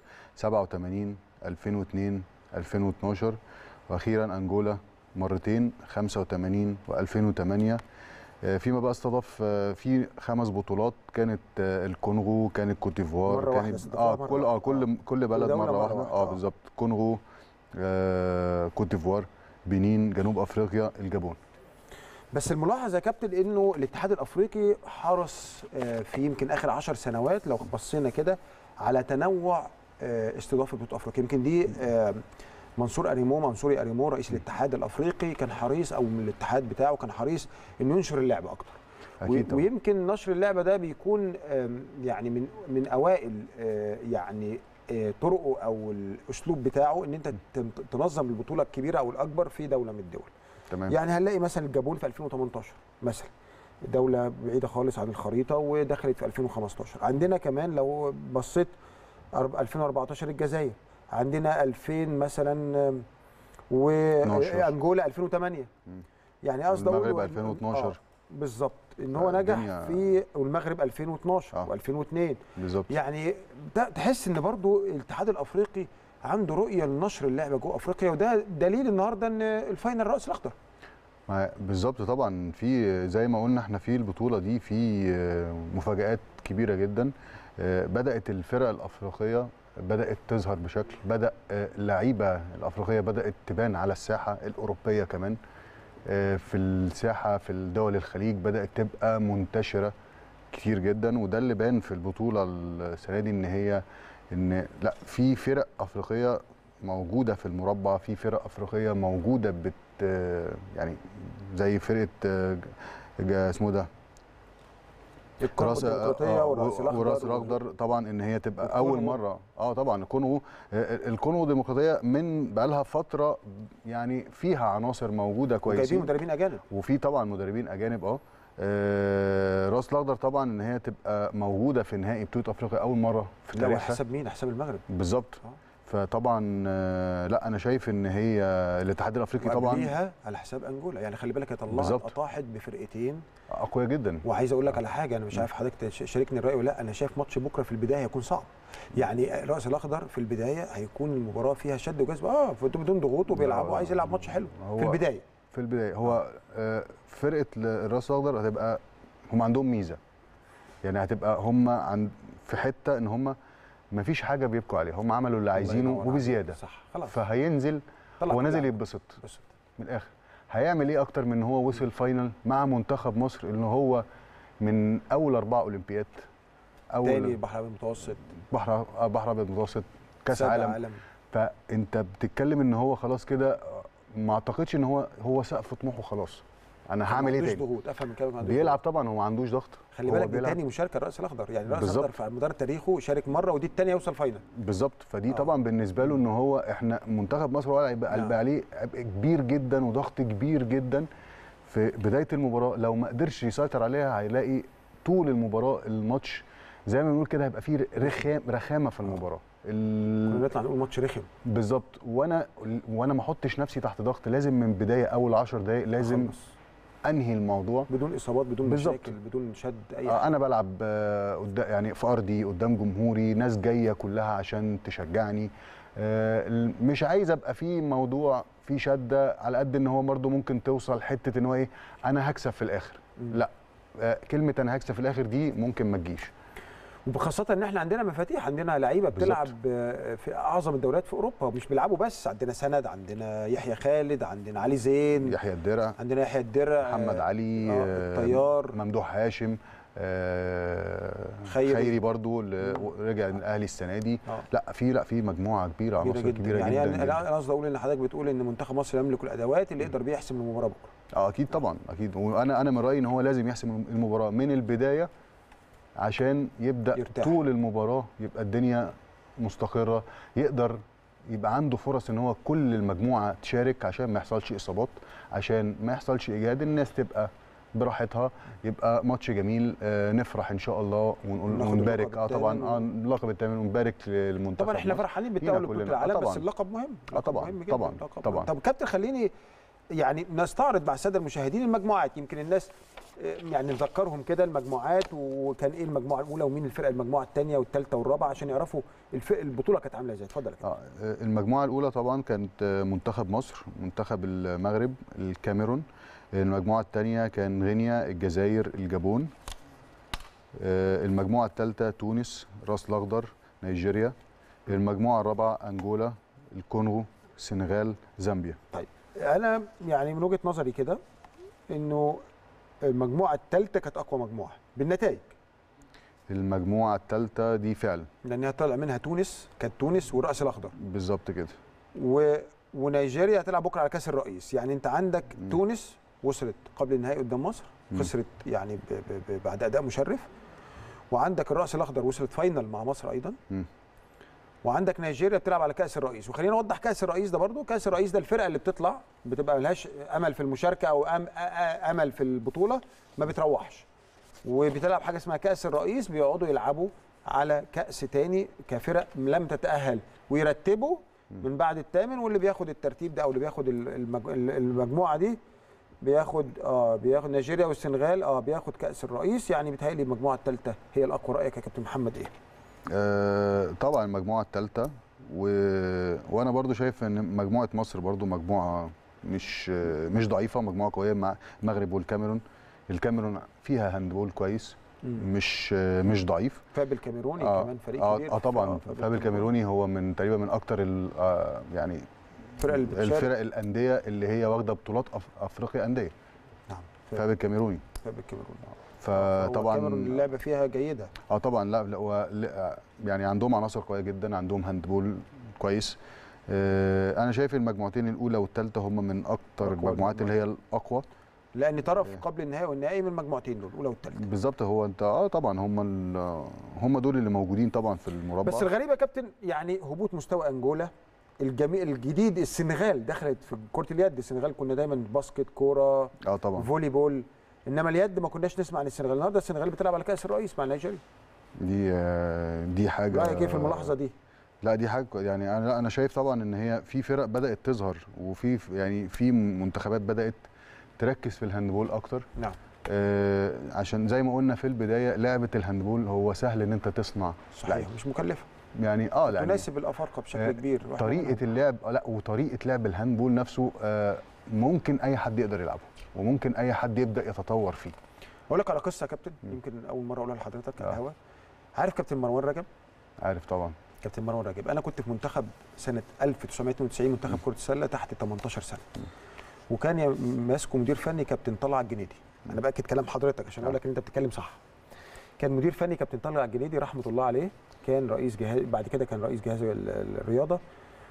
87 2002 2012 واخيرا انجولا مرتين 85 و2008 فيما بقى استضاف آه، في خمس بطولات كانت آه، الكونغو كانت كوت ديفوار مرة واحدة كانت استضافوها اه مرة كل اه واحدة. كل كل بلد دولة مره مرة واحده واحدة، اه آه. بالظبط كونغو آه، كوت ديفوار بنين جنوب افريقيا الجابون بس الملاحظ يا كابتن انه الاتحاد الافريقي حرص آه، في يمكن اخر عشر سنوات لو بصينا كده على تنوع آه، استضافه بطوله افريقيا يمكن دي آه، منصور اريمو منصوري اريمو رئيس الاتحاد الافريقي كان حريص او من الاتحاد بتاعه كان حريص انه ينشر اللعبه اكتر اكيد و- طبعا ويمكن نشر اللعبه ده بيكون آم، يعني من من اوائل آه، يعني آه، طرقه او الاسلوب بتاعه ان انت تن- تنظم البطوله الكبيره او الاكبر في دوله من الدول تمام يعني هنلاقي مثلا الجابون في 2018 مثلا دولة بعيدة خالص عن الخريطة ودخلت في 2015 عندنا كمان لو بصيت أرب- 2014 الجزائر عندنا 2000 مثلا آم، 12. وانجولا 2008 مم. يعني قصدي أقول المغرب إن- 2012 آه، بالظبط ان هو نجح الدنيا- في والمغرب 2012 آه. و2002 بالظبط يعني ده تحس ان برضو الاتحاد الافريقي عنده رؤيه لنشر اللعبه جوه افريقيا وده دليل النهارده ان الفاينل الراس الاخضر ما- بالظبط طبعا في زي ما قلنا احنا في البطوله دي في آه، مفاجآت كبيره جدا آه، بدات الفرق الافريقيه بدات تظهر بشكل بدا آه، اللعيبه الافريقيه بدات تبان على الساحه الاوروبيه كمان آه، في الساحه في الدول الخليج بدات تبقى منتشره كتير جدا وده اللي بان في البطوله السنه دي ان هي ان لا في فرق افريقيه موجوده في المربع في فرق افريقيه موجوده بت يعني زي فرقه آه، ج- اسمه ده الكونغو راس الديمقراطيه آه، والراس الاخضر وراس الاخضر طبعا ان هي تبقى والكونغو. اول مره اه طبعا الكونغو آه، الكونغو الديمقراطيه من بقى لها فتره يعني فيها عناصر موجوده جايبين كويسين مدربين اجانب وفي طبعا مدربين اجانب اه آه، راس الاخضر طبعا ان هي تبقى موجوده في نهائي بطوله افريقيا اول مره في لا تاريخها حسب مين حسب المغرب بالظبط آه. فطبعا آه، لا انا شايف ان هي الاتحاد الافريقي طبعا وقبليها على حساب انجولا يعني خلي بالك هي طلعت بالظبط. اطاحت بفرقتين اقوياء جدا وعايز اقول لك على حاجه انا مش عارف حضرتك تش- شاركني الراي ولا لا انا شايف ماتش بكره في البدايه هيكون صعب يعني الراس الاخضر في البدايه هيكون المباراه فيها شد وجذب اه بدون ضغوط وبيلعبوا عايز يلعب ماتش حلو هو في البدايه في البدايه هو آه، فرقه الراس الاخضر هتبقى هم عندهم ميزه يعني هتبقى هم عند في حته ان هم ما فيش حاجه بيبكوا عليها هم عملوا اللي عايزينه الله ينور وبزياده عليك. صح خلاص فهينزل طلع هو كل نازل حاجة. يتبسط بس من الاخر هيعمل ايه اكتر من ان هو وصل فاينل مع منتخب مصر ان هو من اول اربعه اولمبياد تاني اول البحر الابيض المتوسط بحر آه، بحر ابيض متوسط كاس سابع عالم عالم فانت بتتكلم ان هو خلاص كده ما اعتقدش ان هو هو سقف طموحه خلاص انا هعمل ايه ما عندوش تاني ضغوط افهم من كلامك ما عندوش بيلعب ضغوط. طبعا هو ما عندوش ضغط خلي هو بالك دي بيلعب- تاني مشاركه الراس الاخضر يعني الراس بالظبط. الاخضر في مدار تاريخه شارك مره ودي الثانيه يوصل فاينل بالظبط فدي آه. طبعا بالنسبه له ان هو احنا منتخب مصر هو هيبقى نعم. هيبقى عليه عبء كبير جدا وضغط كبير جدا في بدايه المباراه لو ما قدرش يسيطر عليها هيلاقي طول المباراه الماتش زي ما بنقول كده هيبقى فيه رخام رخامه في المباراه كنا ال- نطلع نقول ماتش رخم بالظبط وانا وانا ما احطش نفسي تحت ضغط لازم من بدايه اول 10 دقائق لازم خلص. انهي الموضوع بدون اصابات بدون بالظبط. مشاكل بدون شد اي آه، حاجه انا بلعب آه، قدام يعني في ارضي قدام جمهوري ناس جايه كلها عشان تشجعني آه، ال- مش عايز ابقى في موضوع في شده على قد ان هو برضه ممكن توصل حته ان هو ايه انا هكسب في الاخر مم. لا آه، كلمه انا هكسب في الاخر دي ممكن ما تجيش وخاصة ان احنا عندنا مفاتيح عندنا لعيبه بالظبط. بتلعب آه، في اعظم الدوريات في اوروبا ومش بيلعبوا بس عندنا سند عندنا يحيى خالد عندنا علي زين يحيى الدرع عندنا يحيى الدرع محمد آه، علي آه، آه، الطيار ممدوح هاشم آه، خيري. خيري برضو اللي رجع الاهلي السنه دي آه. لا في لا في مجموعه كبيره كبيره عناصر جدا كبيره يعني جدا, انا جداً. أنا قصدي اقول ان حضرتك بتقول ان منتخب مصر يملك الادوات اللي يقدر بيها يحسم المباراه بكره اه اكيد طبعا اكيد وانا انا من رايي ان هو لازم يحسم المباراه من البدايه عشان يبدا يرتاح. طول المباراه يبقى الدنيا مستقره يقدر يبقى عنده فرص ان هو كل المجموعه تشارك عشان ما يحصلش اصابات عشان ما يحصلش اجهاد الناس تبقى براحتها يبقى ماتش جميل آه نفرح ان شاء الله ونقول وناخد ونبارك اللقب اه طبعا التامن اه اللقب الثامن ونبارك للمنتخب طبعا احنا مصر. فرحانين لينا بالتأهل لبطوله كلنا. آه العالم بس طبعاً. اللقب مهم آه اللقب طبعاً، مهم جدا طبعاً، اللقب طبعاً. مهم. طب كابتن خليني يعني نستعرض مع الساده المشاهدين المجموعات يمكن الناس آه، يعني نذكرهم كده المجموعات وكان ايه المجموعه الاولى ومين الفرقه المجموعه الثانيه والثالثه والرابعه عشان يعرفوا الف- البطوله كانت عامله ازاي اتفضل يا كابتن اه المجموعه الاولى طبعا كانت آه، منتخب مصر منتخب المغرب الكاميرون المجموعه الثانيه كان غينيا الجزائر الجابون آه، المجموعه الثالثه تونس راس الاخضر نيجيريا المجموعه الرابعه انجولا الكونغو السنغال زامبيا انا يعني من وجهه نظري كده انه المجموعه الثالثه كانت اقوى مجموعه بالنتائج المجموعه الثالثه دي فعلا لانها طالع منها تونس كانت تونس والراس الاخضر بالظبط كده و... ونيجيريا هتلعب بكره على كاس الرئيس يعني انت عندك مم. تونس وصلت قبل النهائي قدام مصر مم. خسرت يعني ب... ب... ب... بعد اداء مشرف وعندك الراس الاخضر وصلت فاينل مع مصر ايضا مم. وعندك نيجيريا بتلعب على كاس الرئيس وخلينا نوضح كاس الرئيس ده برضو كاس الرئيس ده الفرقه اللي بتطلع بتبقى ملهاش امل في المشاركه او أم... أ- أ- امل في البطوله ما بتروحش وبتلعب حاجه اسمها كاس الرئيس بيقعدوا يلعبوا على كاس تاني كفرق لم تتاهل ويرتبوا من بعد الثامن واللي بياخد الترتيب ده او اللي بياخد ال- المج... المجموعه دي بياخد اه بياخد نيجيريا والسنغال اه بياخد كاس الرئيس يعني بيتهيألي المجموعه الثالثه هي الاقوى رايك يا كابتن محمد ايه؟ آه، طبعا المجموعه الثالثه و... وانا برضو شايف ان مجموعه مصر برضو مجموعه مش آه، مش ضعيفه مجموعه قويه مع المغرب والكاميرون الكاميرون فيها هاندبول كويس مش آه، مش ضعيف فاب الكاميروني اه كمان فريق اه, كبير آه طبعا فاب فاب الكاميروني هو من تقريبا من اكتر ال- آه يعني الفرق اللي بتشارك الفرق الانديه اللي هي واخده بطولات أف... افريقيا انديه نعم فاب الكاميروني فاب الكاميروني فطبعا الكاميرون اللعبه فيها جيده اه طبعا لا لا هو لا- يعني عندهم عناصر قويه جدا عندهم هاندبول كويس آه انا شايف المجموعتين الاولى والثالثه هم من اكتر أقوى المجموعات اللي هي الاقوى لان طرف إيه. قبل النهائي والنهائي من المجموعتين دول الاولى والثالثه بالظبط هو انت اه طبعا هم ال- هم دول اللي موجودين طبعا في المربع بس الغريب يا كابتن يعني هبوط مستوى انجولا الجميع الجديد السنغال دخلت في كره اليد السنغال كنا دايما باسكت كوره اه طبعا فولي بول انما اليد ما كناش نسمع عن السنغال النهارده السنغال بتلعب على كاس الرئيس مع نيجيريا دي آه دي حاجه رايك ايه في الملاحظه دي لا دي حاجه كو- يعني انا لا انا شايف طبعا ان هي في فرق بدات تظهر وفي ف- يعني في منتخبات بدات تركز في الهاندبول اكتر نعم آه عشان زي ما قلنا في البدايه لعبه الهاندبول هو سهل ان انت تصنع صحيح مش مكلفه يعني اه يعني تناسب الافارقه بشكل آه، كبير وإحنا طريقه اللعب آه، لا وطريقه لعب الهاندبول نفسه آه ممكن اي حد يقدر يلعبه وممكن اي حد يبدا يتطور فيه اقول لك على قصه يا كابتن مم. يمكن اول مره اقولها لحضرتك على آه. الهوا عارف كابتن مروان رجب عارف طبعا كابتن مروان رجب انا كنت في منتخب سنه 1992 منتخب كره السله تحت 18 سنه وكان يا- ماسكه مدير فني كابتن طلعت الجنيدي انا باكد كلام حضرتك عشان اقول لك ان انت بتتكلم صح كان مدير فني كابتن طلعت الجنيدي رحمه الله عليه كان رئيس جهاز بعد كده كان رئيس جهاز ال- ال- الرياضه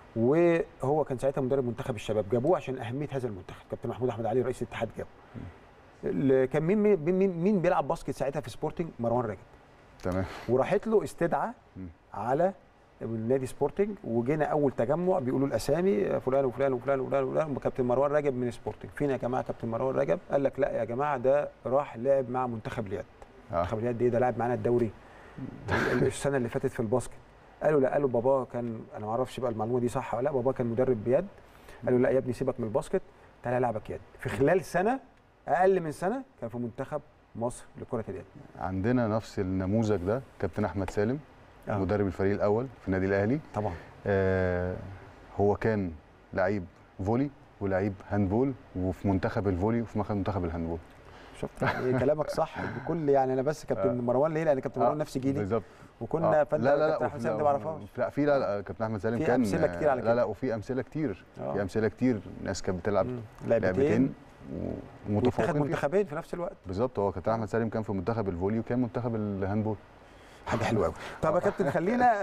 وهو كان ساعتها مدرب منتخب الشباب جابوه عشان اهميه هذا المنتخب كابتن محمود احمد علي رئيس الاتحاد جابه ال- كان مين مين مين, مين بيلعب باسكت ساعتها في سبورتنج مروان راجب تمام وراحت له استدعاء مم. على نادي سبورتنج وجينا اول تجمع بيقولوا الاسامي فلان وفلان وفلان وفلان وفلان وكابتن مروان رجب من سبورتنج فين يا جماعه كابتن مروان رجب قال لك لا يا جماعه ده راح لعب مع منتخب اليد آه. منتخب اليد ايه ده لعب معانا الدوري ال- السنه اللي فاتت في الباسكت قالوا لا قالوا بابا كان انا ما اعرفش بقى المعلومه دي صح ولا لا بابا كان مدرب بيد قالوا لا يا ابني سيبك من الباسكت تعالى العبك يد في خلال سنه اقل من سنه كان في منتخب مصر لكره اليد عندنا نفس النموذج ده كابتن احمد سالم آه. مدرب الفريق الاول في النادي الاهلي طبعا آه هو كان لعيب فولي ولعيب هاندبول وفي منتخب الفولي وفي منتخب الهاندبول شفت يعني كلامك صح بكل يعني انا بس كابتن آه. مروان ليه لان كابتن مروان نفس جيلي بالظبط وكنا آه. فانت لا لا كابتن لا احمد وفي- سالم ده ما اعرفهاش لا في لا لا كابتن احمد سالم في كان أمثلة كتير على لا كده. لا وفي امثله كتير آه. في امثله كتير ناس كانت بتلعب مم. لعبتين لعبتين و- ومتفقين ومتفوقين فيها منتخبين في نفس الوقت بالظبط هو كابتن احمد سالم كان في منتخب الفولي وكان منتخب الهاندبول حاجه حلوه قوي طب يا كابتن خلينا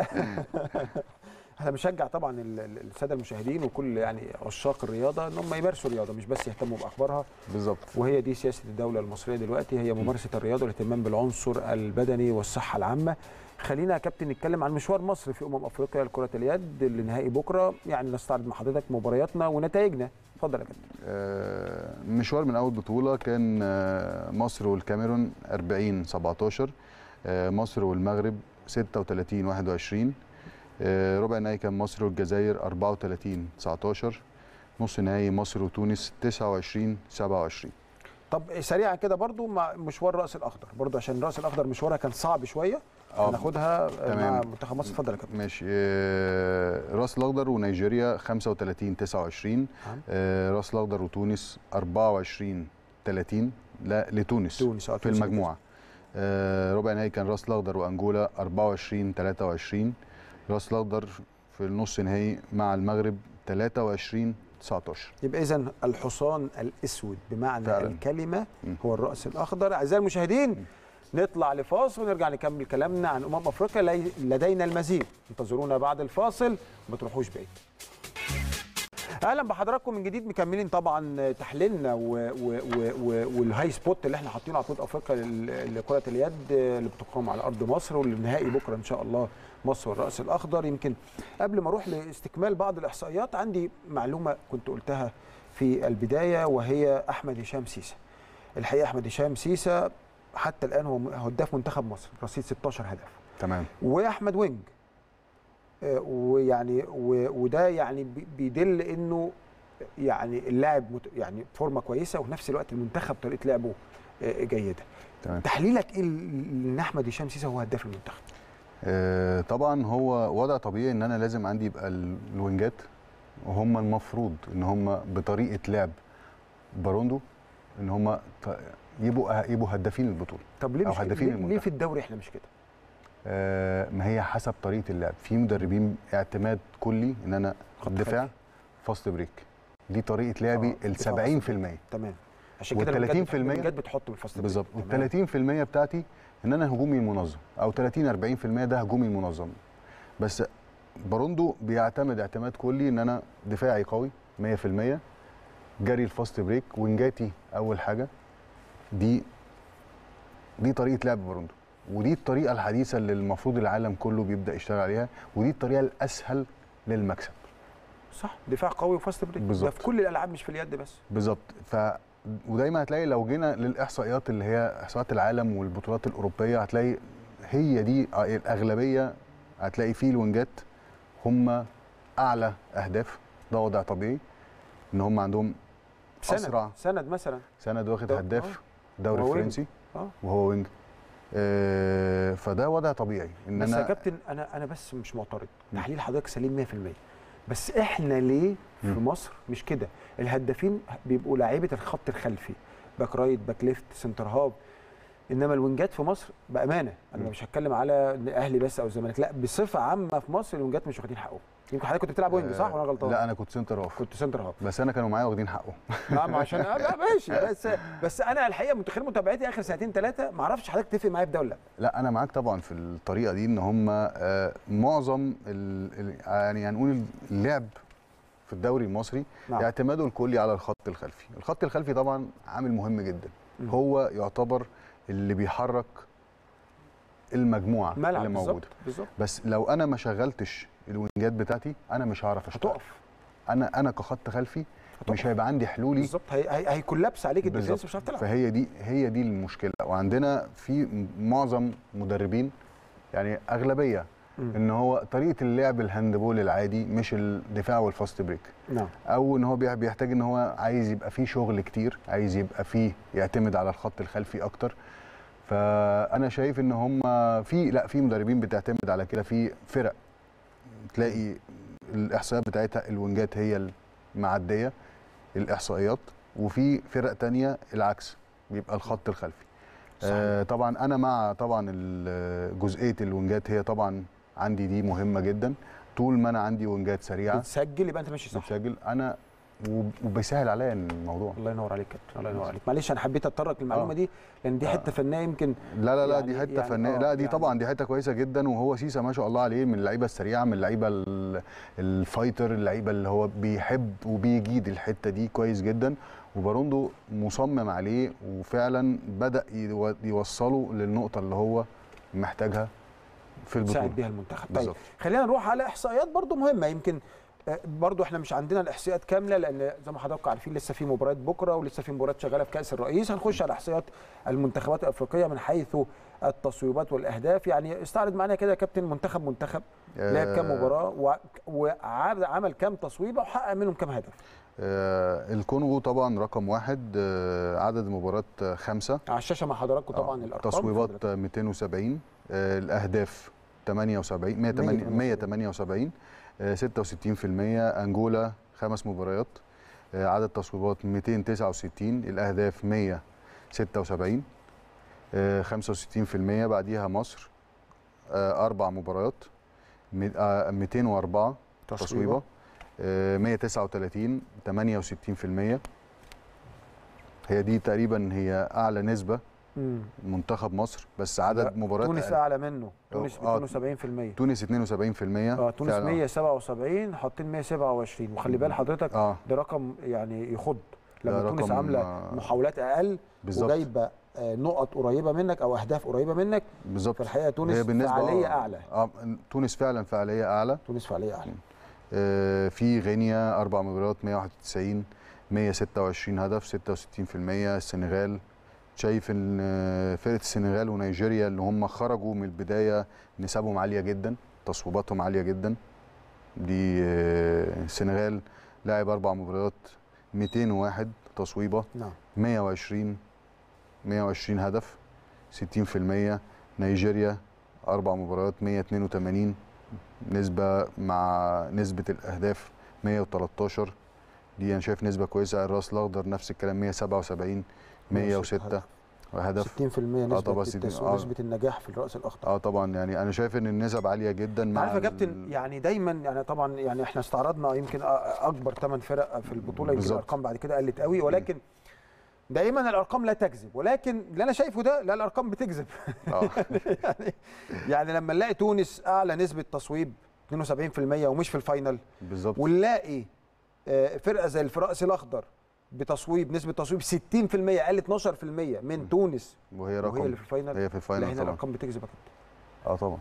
احنا بنشجع طبعا ال- ال- الساده المشاهدين وكل يعني عشاق الرياضه ان هم يمارسوا الرياضه مش بس يهتموا باخبارها بالظبط وهي دي سياسه الدوله المصريه دلوقتي هي ممارسه الرياضه والاهتمام بالعنصر البدني والصحه العامه خلينا يا كابتن نتكلم عن مشوار مصر في امم افريقيا لكره اليد اللي نهائي بكره يعني نستعرض مع حضرتك مبارياتنا ونتائجنا اتفضل يا كابتن آه، مشوار من اول بطوله كان آه، مصر والكاميرون 40 17 آه، مصر والمغرب 36 21 آه، ربع نهائي كان مصر والجزائر 34 19 نص نهائي مصر وتونس 29 27 طب سريعا كده برضو مع مشوار راس الاخضر برضو عشان راس الاخضر مشوارها كان صعب شويه آه، هناخدها مع تمام. منتخب مصر اتفضل يا كابتن ماشي آه، راس الاخضر ونيجيريا 35 29 نعم. آه، راس الاخضر وتونس 24 30 لا لتونس تونس آه، في تونس المجموعه آه، ربع نهائي كان راس الاخضر وانجولا 24 23 راس الاخضر في النص نهائي مع المغرب 23 19 يبقى اذا الحصان الاسود بمعنى فعلاً. الكلمه مم. هو الراس الاخضر اعزائي المشاهدين نطلع لفاصل ونرجع نكمل كلامنا عن امم افريقيا لي- لدينا المزيد انتظرونا بعد الفاصل ما تروحوش بعيد اهلا بحضراتكم من جديد مكملين طبعا تحليلنا و- و- و- و- والهاي سبوت اللي احنا حاطينه على بطوله افريقيا لل- لكره اليد اللي بتقام على ارض مصر والنهائي بكره ان شاء الله مصر والراس الاخضر يمكن قبل ما اروح لاستكمال بعض الاحصائيات عندي معلومه كنت قلتها في البدايه وهي احمد هشام سيسه الحقيقه احمد هشام سيسه حتى الان هو هداف منتخب مصر رصيد 16 هدف تمام واحمد وينج آه، ويعني و- وده يعني بي- بيدل انه يعني اللاعب مت- يعني فورمه كويسه وفي نفس الوقت المنتخب طريقه لعبه آه، جيده تمام تحليلك ايه ل- ان احمد هشام سيسه هو هداف المنتخب آه، طبعا هو وضع طبيعي ان انا لازم عندي يبقى ال- الوينجات وهم المفروض ان هم بطريقه لعب باروندو ان هم ط- يبقوا يبقوا هدافين البطوله طب ليه أو مش هدافين ليه, ليه المنتخب. في الدوري احنا مش كده آه، ما هي حسب طريقه اللعب في مدربين اعتماد كلي ان انا خط دفاع خلفي. فاست بريك دي طريقه لعبي آه، ال دفاع 70% تمام عشان كده وال 30% الوينجات بتحط بالفاست بالظبط بريك. وال تمام. 30% بتاعتي ان انا هجومي المنظم او 30 40% ده هجومي المنظم بس باروندو بيعتمد اعتماد كلي ان انا دفاعي قوي 100% جري الفاست بريك وينجاتي اول حاجه دي دي طريقه لعب باروندو ودي الطريقه الحديثه اللي المفروض العالم كله بيبدا يشتغل عليها ودي الطريقه الاسهل للمكسب صح دفاع قوي وفاست بريك ده بالظبط. في كل الالعاب مش في اليد بس بالظبط ف ودايما هتلاقي لو جينا للاحصائيات اللي هي احصائيات العالم والبطولات الاوروبيه هتلاقي هي دي الاغلبيه هتلاقي فيه الوينجات هم اعلى اهداف ده وضع طبيعي ان هم عندهم سند أسرع. سند مثلا سند واخد ده- هداف دوري وهو وينج. فرنسي اه وهو وينج آه فده وضع طبيعي ان بس يا انا كابتن انا انا بس مش معترض مم. تحليل حضرتك سليم 100% بس احنا ليه في مم. مصر مش كده الهدافين بيبقوا لاعيبه الخط الخلفي باك رايت باك ليفت سنتر هاف انما الوينجات في مصر بامانه انا مم. مش هتكلم على اهلي بس او الزمالك لا بصفه عامه في مصر الوينجات مش واخدين حقهم يمكن حضرتك كنت بتلعب وينج صح ولا أنا غلطان؟ لا انا كنت سنتر هاف كنت سنتر هاف بس انا كانوا معايا واخدين حقه لا ما عشان لا ماشي بس بس انا الحقيقه من خلال متابعتي اخر سنتين ثلاثه ما اعرفش حضرتك تتفق معايا في ده ولا لا لا انا معاك طبعا في الطريقه دي ان هم آه، معظم ال- ال- يعني هنقول اللعب في الدوري المصري نعم. اعتماده الكلي على الخط الخلفي الخط الخلفي طبعا عامل مهم جدا مم. هو يعتبر اللي بيحرك المجموعه ملعب اللي بالظبط موجوده بالظبط بس لو انا ما شغلتش الوينجات بتاعتي انا مش هعرف اشتغل هتقف انا انا كخط خلفي هتقف. مش هيبقى عندي حلولي بالظبط هي هي هيكولابس عليك الديفنس بالظبط مش هتعرف تلعب فهي دي هي دي المشكله وعندنا في معظم مدربين يعني اغلبيه مم. ان هو طريقه اللعب الهاندبول العادي مش الدفاع والفاست بريك نعم او ان هو بيح- بيحتاج ان هو عايز يبقى فيه شغل كتير عايز يبقى فيه يعتمد على الخط الخلفي اكتر فانا شايف ان هم في لا في مدربين بتعتمد على كده في فرق تلاقي الاحصائيات بتاعتها الوينجات هي المعديه الاحصائيات وفي فرق تانية العكس بيبقى الخط الخلفي صحيح. آه طبعا انا مع طبعا ال- جزئيه الوينجات هي طبعا عندي دي مهمه جدا طول ما انا عندي وينجات سريعه بتسجل يبقى انت ماشي صح بتسجل انا وب- وبيسهل عليا الموضوع الله ينور عليك كابتن الله ينور عليك معلش انا حبيت اتطرق للمعلومه آه. دي لان دي آه. حته فنيه يمكن لا لا لا يعني- دي حته يعني فنيه آه، لا دي يعني- طبعا دي حته كويسه جدا وهو سيسا ما شاء الله عليه من اللعيبه السريعه من اللعيبه ال- الفايتر اللعيبه اللي هو بيحب وبيجيد الحته دي كويس جدا وباروندو مصمم عليه وفعلا بدا يو- يوصله للنقطه اللي هو محتاجها في تساعد البطوله بيها المنتخب طيب بالظبط. خلينا نروح على احصائيات برضو مهمه يمكن آه، برضو احنا مش عندنا الاحصائيات كامله لان زي ما حضراتكم عارفين لسه في مباريات بكره ولسه في مباريات شغاله في كاس الرئيس هنخش على احصائيات المنتخبات الافريقيه من حيث التصويبات والاهداف يعني استعرض معانا كده يا كابتن منتخب منتخب لعب كام آه، مباراه و- وعمل كام تصويبه وحقق منهم كام هدف آه الكونغو طبعا رقم واحد آه عدد المباريات آه، خمسة على الشاشه مع حضراتكم طبعا آه، الارقام تصويبات آه، 270 آه الاهداف 78 178 178 آه، 66% انجولا خمس مباريات آه، عدد تصويبات 269 الاهداف 176 آه، 65% بعديها مصر آه، اربع مباريات مي- آه، 204 تصويبه آه، 139 68% هي دي تقريبا هي اعلى نسبه مم. منتخب مصر بس لا، عدد مباريات تونس أقل. اعلى منه تونس آه، 72% تونس 72% اه تونس فعلاً. 177 حاطين 127 وخلي بال حضرتك اه ده رقم يعني يخض ده لما تونس رقم، عامله آه، محاولات اقل بالظبط وجايبه آه، نقط قريبه منك او اهداف قريبه منك بالظبط فالحقيقه تونس هي بالنسبة- فعاليه آه، اعلى اه تونس فعلا فعاليه اعلى تونس فعاليه اعلى آه في غينيا اربع مباريات 191 126 هدف 66% السنغال شايف ان آه، فرقه السنغال ونيجيريا اللي هم خرجوا من البدايه نسبهم عاليه جدا تصويباتهم عاليه جدا دي آه، السنغال لاعب اربع مباريات 201 تصويبه نعم 120 120 هدف 60% نيجيريا اربع مباريات 182 نسبه مع نسبه الاهداف 113 دي انا شايف نسبه كويسه الراس الاخضر نفس الكلام 177 106 هدف 60% نسبه طبعاً التسويق 60 آه. نسبه النجاح في الراس الاخضر اه طبعا يعني انا شايف ان النسب عاليه جدا انت مع عارف يا ال- كابتن يعني دايما يعني طبعا يعني احنا استعرضنا يمكن أ- اكبر ثمان فرق في البطوله يمكن بالظبط. الارقام بعد كده قلت قوي ولكن دائما الارقام لا تكذب ولكن اللي انا شايفه ده لا الارقام بتكذب اه يعني يعني لما نلاقي تونس اعلى نسبه تصويب 72% ومش في الفاينل بالظبط ونلاقي آه، فرقه زي الفرقس الاخضر بتصويب نسبه تصويب 60% اقل 12% من تونس وهي وهي رقم اللي في الفاينل هي في لا الفاينل هنا طبعا الارقام بتكذب يا كابتن اه طبعا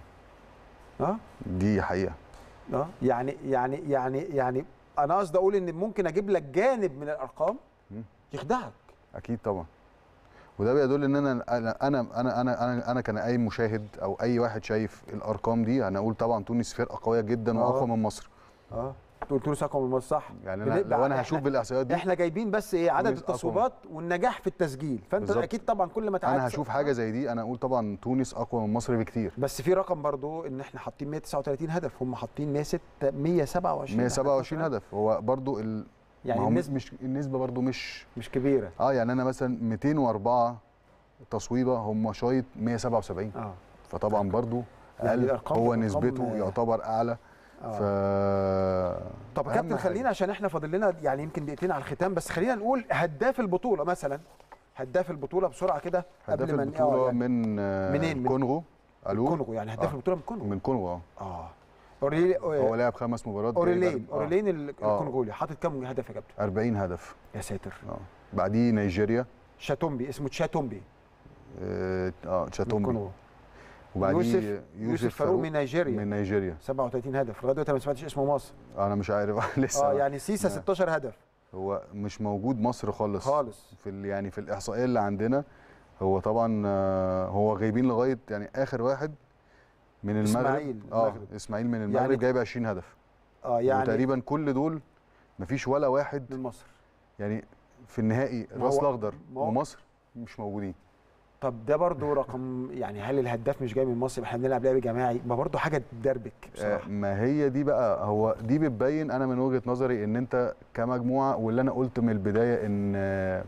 اه دي حقيقه اه يعني يعني يعني يعني انا قصدي اقول ان ممكن اجيب لك جانب من الارقام مم. يخدعك اكيد طبعا وده بيدل ان انا انا انا انا انا انا, أنا كان اي مشاهد او اي واحد شايف الارقام دي انا اقول طبعا تونس فرقه قويه جدا آه. واقوى من مصر اه تقول تونس اقوى من مصر صح يعني انا بنبقى لو انا إحنا- هشوف بالاحصائيات دي احنا جايبين بس ايه عدد تونس أقوى. التصويبات والنجاح في التسجيل فانت بالظبط. اكيد طبعا كل ما تعدي انا هشوف حاجه زي دي انا اقول طبعا تونس اقوى من مصر بكتير بس في رقم برضو ان احنا حاطين 139 هدف هم حاطين 106 127 127 هدف هو برضو ال... يعني ما هو النسبه مش النسبه برضو مش مش كبيره اه يعني انا مثلا 204 تصويبه هم شايط 177 اه فطبعا برضو يعني اقل الأرقام- هو الأرقام، نسبته آه، يعتبر اعلى آه. ف طب أهم كابتن حاجة. خلينا عشان احنا فاضل لنا يعني يمكن دقيقتين على الختام بس خلينا نقول هداف البطوله مثلا هداف البطوله بسرعه كده هداف قبل ما ن- آه، البطوله يعني من آه، منين؟ من- كونغو الو كونغو يعني هداف آه. البطوله من كونغو من كونغو اه اه اوريلي هو لعب خمس مباريات جايب اوريلين أرب- آه، اوريلين ال- آه. الكونغولي حاطط كام هدف يا كابتن 40 هدف يا ساتر اه بعديه نيجيريا شاتومبي اسمه تشاتومبي اه آه، من تشاتومبي كونغو وبعديه يوسف يوسف فاروق من نيجيريا من نيجيريا 37 هدف لغايه دلوقتي أنا ما سمعتش اسمه مصر انا مش عارف لسه اه يعني سيسا نعم. 16 هدف هو مش موجود مصر خالص خالص في ال- يعني في الاحصائيه اللي عندنا هو طبعا آه، هو غايبين لغايه يعني اخر واحد من المغرب إسماعيل، اه المغرب. اسماعيل من يعني- المغرب جايب 20 هدف اه يعني يعني وتقريبا كل دول مفيش ولا واحد من مصر يعني في النهائي ما هو- الراس الاخضر ما هو- ومصر مش موجودين طب ده برضو رقم يعني هل الهداف مش جاي من مصر احنا بنلعب لعب جماعي ما برضو حاجه تدربك آه، بصراحه ما هي دي بقى هو دي بتبين انا من وجهه نظري ان انت كمجموعه واللي انا قلت من البدايه ان آه،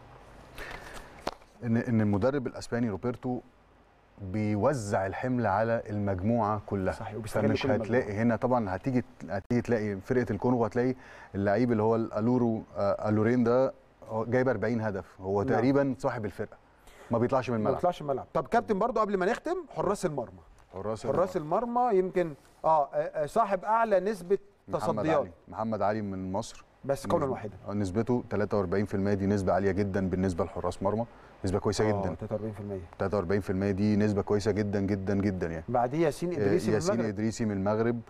ان ان المدرب الاسباني روبرتو بيوزع الحمل على المجموعه كلها صحيح وبيستغل فمش كل هتلاقي المجموعة. هنا طبعا هتيجي هتيجي تلاقي فرقه الكونغو هتلاقي اللعيب اللي هو الالورو آه، الورين ده هو جايب 40 هدف هو نعم. تقريبا صاحب الفرقه ما بيطلعش من ما الملعب بيطلعش الملعب طب كابتن برضو قبل ما نختم حراس المرمى حراس حراس المرمى يمكن اه آه، آه، صاحب اعلى نسبه محمد تصديات علي محمد علي من مصر بس قولا نسبة- واحدا آه، نسبته 43% دي نسبة عالية جدا بالنسبة لحراس مرمى نسبة كويسة آه، جدا 43% 43% دي نسبة كويسة جدا جدا جدا يعني بعديه ياسين آه، ادريسي من ياسين المغرب إدريسي من المغرب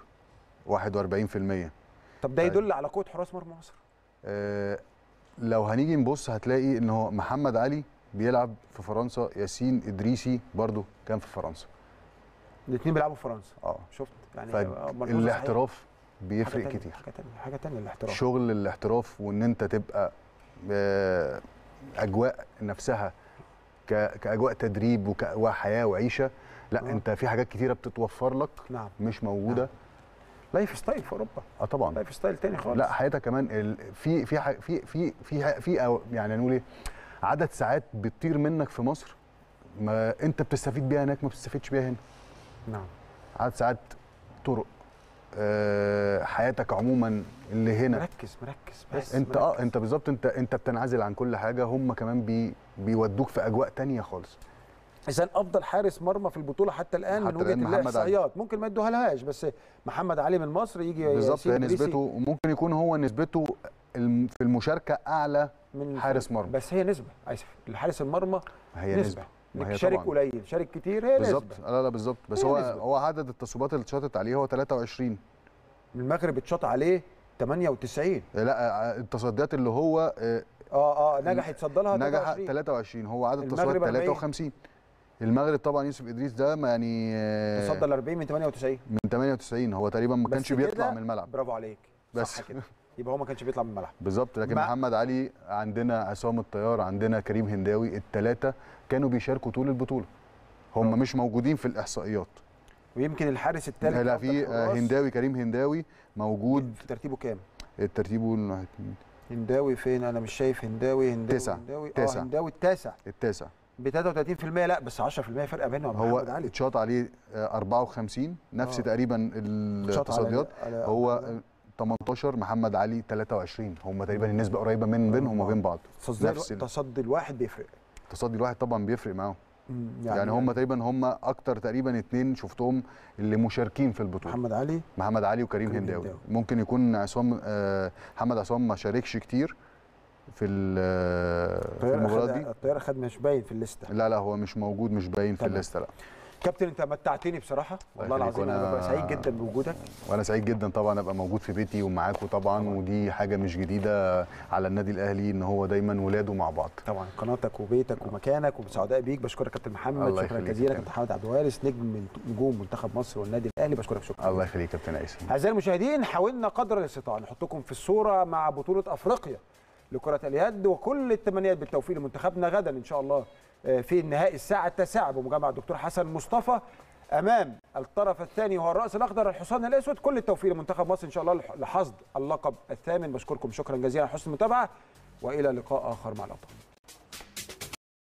41% طب ده طيب. يدل على قوه حراس مرمى مصر آه، لو هنيجي نبص هتلاقي ان هو محمد علي بيلعب في فرنسا ياسين إدريسي برضو كان في فرنسا الاثنين بيلعبوا في فرنسا اه شفت يعني آه، ملحوظة صحيحة. فالاحتراف حاجة بيفرق تانية، كتير حاجه ثانيه حاجه ثانيه الاحتراف شغل الاحتراف وان انت تبقى آه، اجواء نفسها ك- كاجواء تدريب وك- وحياه وعيشه لا آه. انت في حاجات كتيره بتتوفر لك نعم مش موجوده لايف ستايل في اوروبا اه طبعا لايف ستايل تاني خالص لا حياتك كمان ال- في في ح- في في في ح- في أو- يعني نقول ايه عدد ساعات بتطير منك في مصر ما انت بتستفيد بيها هناك ما بتستفيدش بيها هنا نعم عدد ساعات طرق آه، حياتك عموما اللي هنا مركز مركز بس انت اه مركز. انت بالظبط انت انت بتنعزل عن كل حاجه هم كمان بي بيودوك في اجواء تانية خالص اذا افضل حارس مرمى في البطوله حتى الان من حتى وجهه الآن الله محمد علي. احصائيات ممكن ما يدوها لهاش بس محمد علي من مصر يجي بالظبط ياسين هي إدريسي نسبته وممكن يكون هو نسبته الم- في المشاركه اعلى من حارس مرمى. بس هي نسبه اسف الحارس المرمى هي نسبه نسبه ما انك هي شارك طبعاً. قليل شارك كتير هي بالظبط نسبه لا لا بالظبط بس هي هو نسبة. هو عدد التصويبات اللي اتشاطت عليه هو 23 المغرب اتشاط عليه 98 لا التصديات اللي هو آه، اه اه نجح يتصدى لها نجح 23 23 هو عدد المغرب التصويات 40. 53 المغرب طبعا يوسف ادريس ده ما يعني آه، تصدى ال 40 من 98 من 98 هو تقريبا ما بس كانش كده بيطلع من الملعب برافو عليك بس. صح كده يبقى هو ما كانش بيطلع من الملعب بالظبط لكن ما- محمد علي عندنا عصام الطيار عندنا كريم هنداوي الثلاثه كانوا بيشاركوا طول البطوله هم آه. مش موجودين في الاحصائيات ويمكن الحارس الثالث لا في آه، هنداوي كريم هنداوي موجود ترتيبه كام؟ ترتيبه هنداوي فين انا مش شايف هنداوي هنداوي تسعة. هنداوي تسعة. اه هنداوي التاسع التاسع ب 33% لا بس 10% فرق بينه وبين هو محمد علي اتشاط عليه آه، 54 نفس آه. تقريبا اتشاط على- التصديات على- هو على- آه، 18 محمد علي 23 هم تقريبا النسبه قريبه من بينهم وبين بعض تصدي نفس ال- تصدي الواحد بيفرق التصدي الواحد طبعا بيفرق معاهم مم، يعني, يعني هم تقريبا هم اكتر تقريبا اتنين شفتهم اللي مشاركين في البطوله محمد علي محمد علي وكريم كريم هنداوي هنداوي. ممكن يكون عصام آه، محمد عصام ما شاركش كتير في ال- آه، في الطياره المباراه خد دي الطياره خد مش باين في الليسته لا لا هو مش موجود مش باين في تمام. الليسته لا كابتن انت متعتني بصراحه والله يخليك، العظيم انا وأنا- ببقى سعيد جدا بوجودك وانا سعيد جدا طبعا ابقى موجود في بيتي ومعاكم طبعا ودي حاجه مش جديده على النادي الاهلي ان هو دايما ولاده مع بعض طبعا قناتك وبيتك ومكانك وسعداء بيك بشكرك كابتن محمد الله شكرا يخليك جزيلا يا كابتن محمد عبد الوارث نجم من نجوم منتخب مصر والنادي الاهلي بشكرك شكرا الله يخليك يا كابتن عيسى اعزائي المشاهدين حاولنا قدر الاستطاعه نحطكم في الصوره مع بطوله افريقيا لكره اليد وكل التمنيات بالتوفيق لمنتخبنا غدا ان شاء الله آه، في النهائي الساعه التاسعه بمجمع الدكتور حسن مصطفى امام الطرف الثاني وهو الراس الاخضر الحصان الاسود كل التوفيق لمنتخب مصر ان شاء الله لحصد اللقب الثامن بشكركم شكرا جزيلا على حسن المتابعه والى لقاء اخر مع الابطال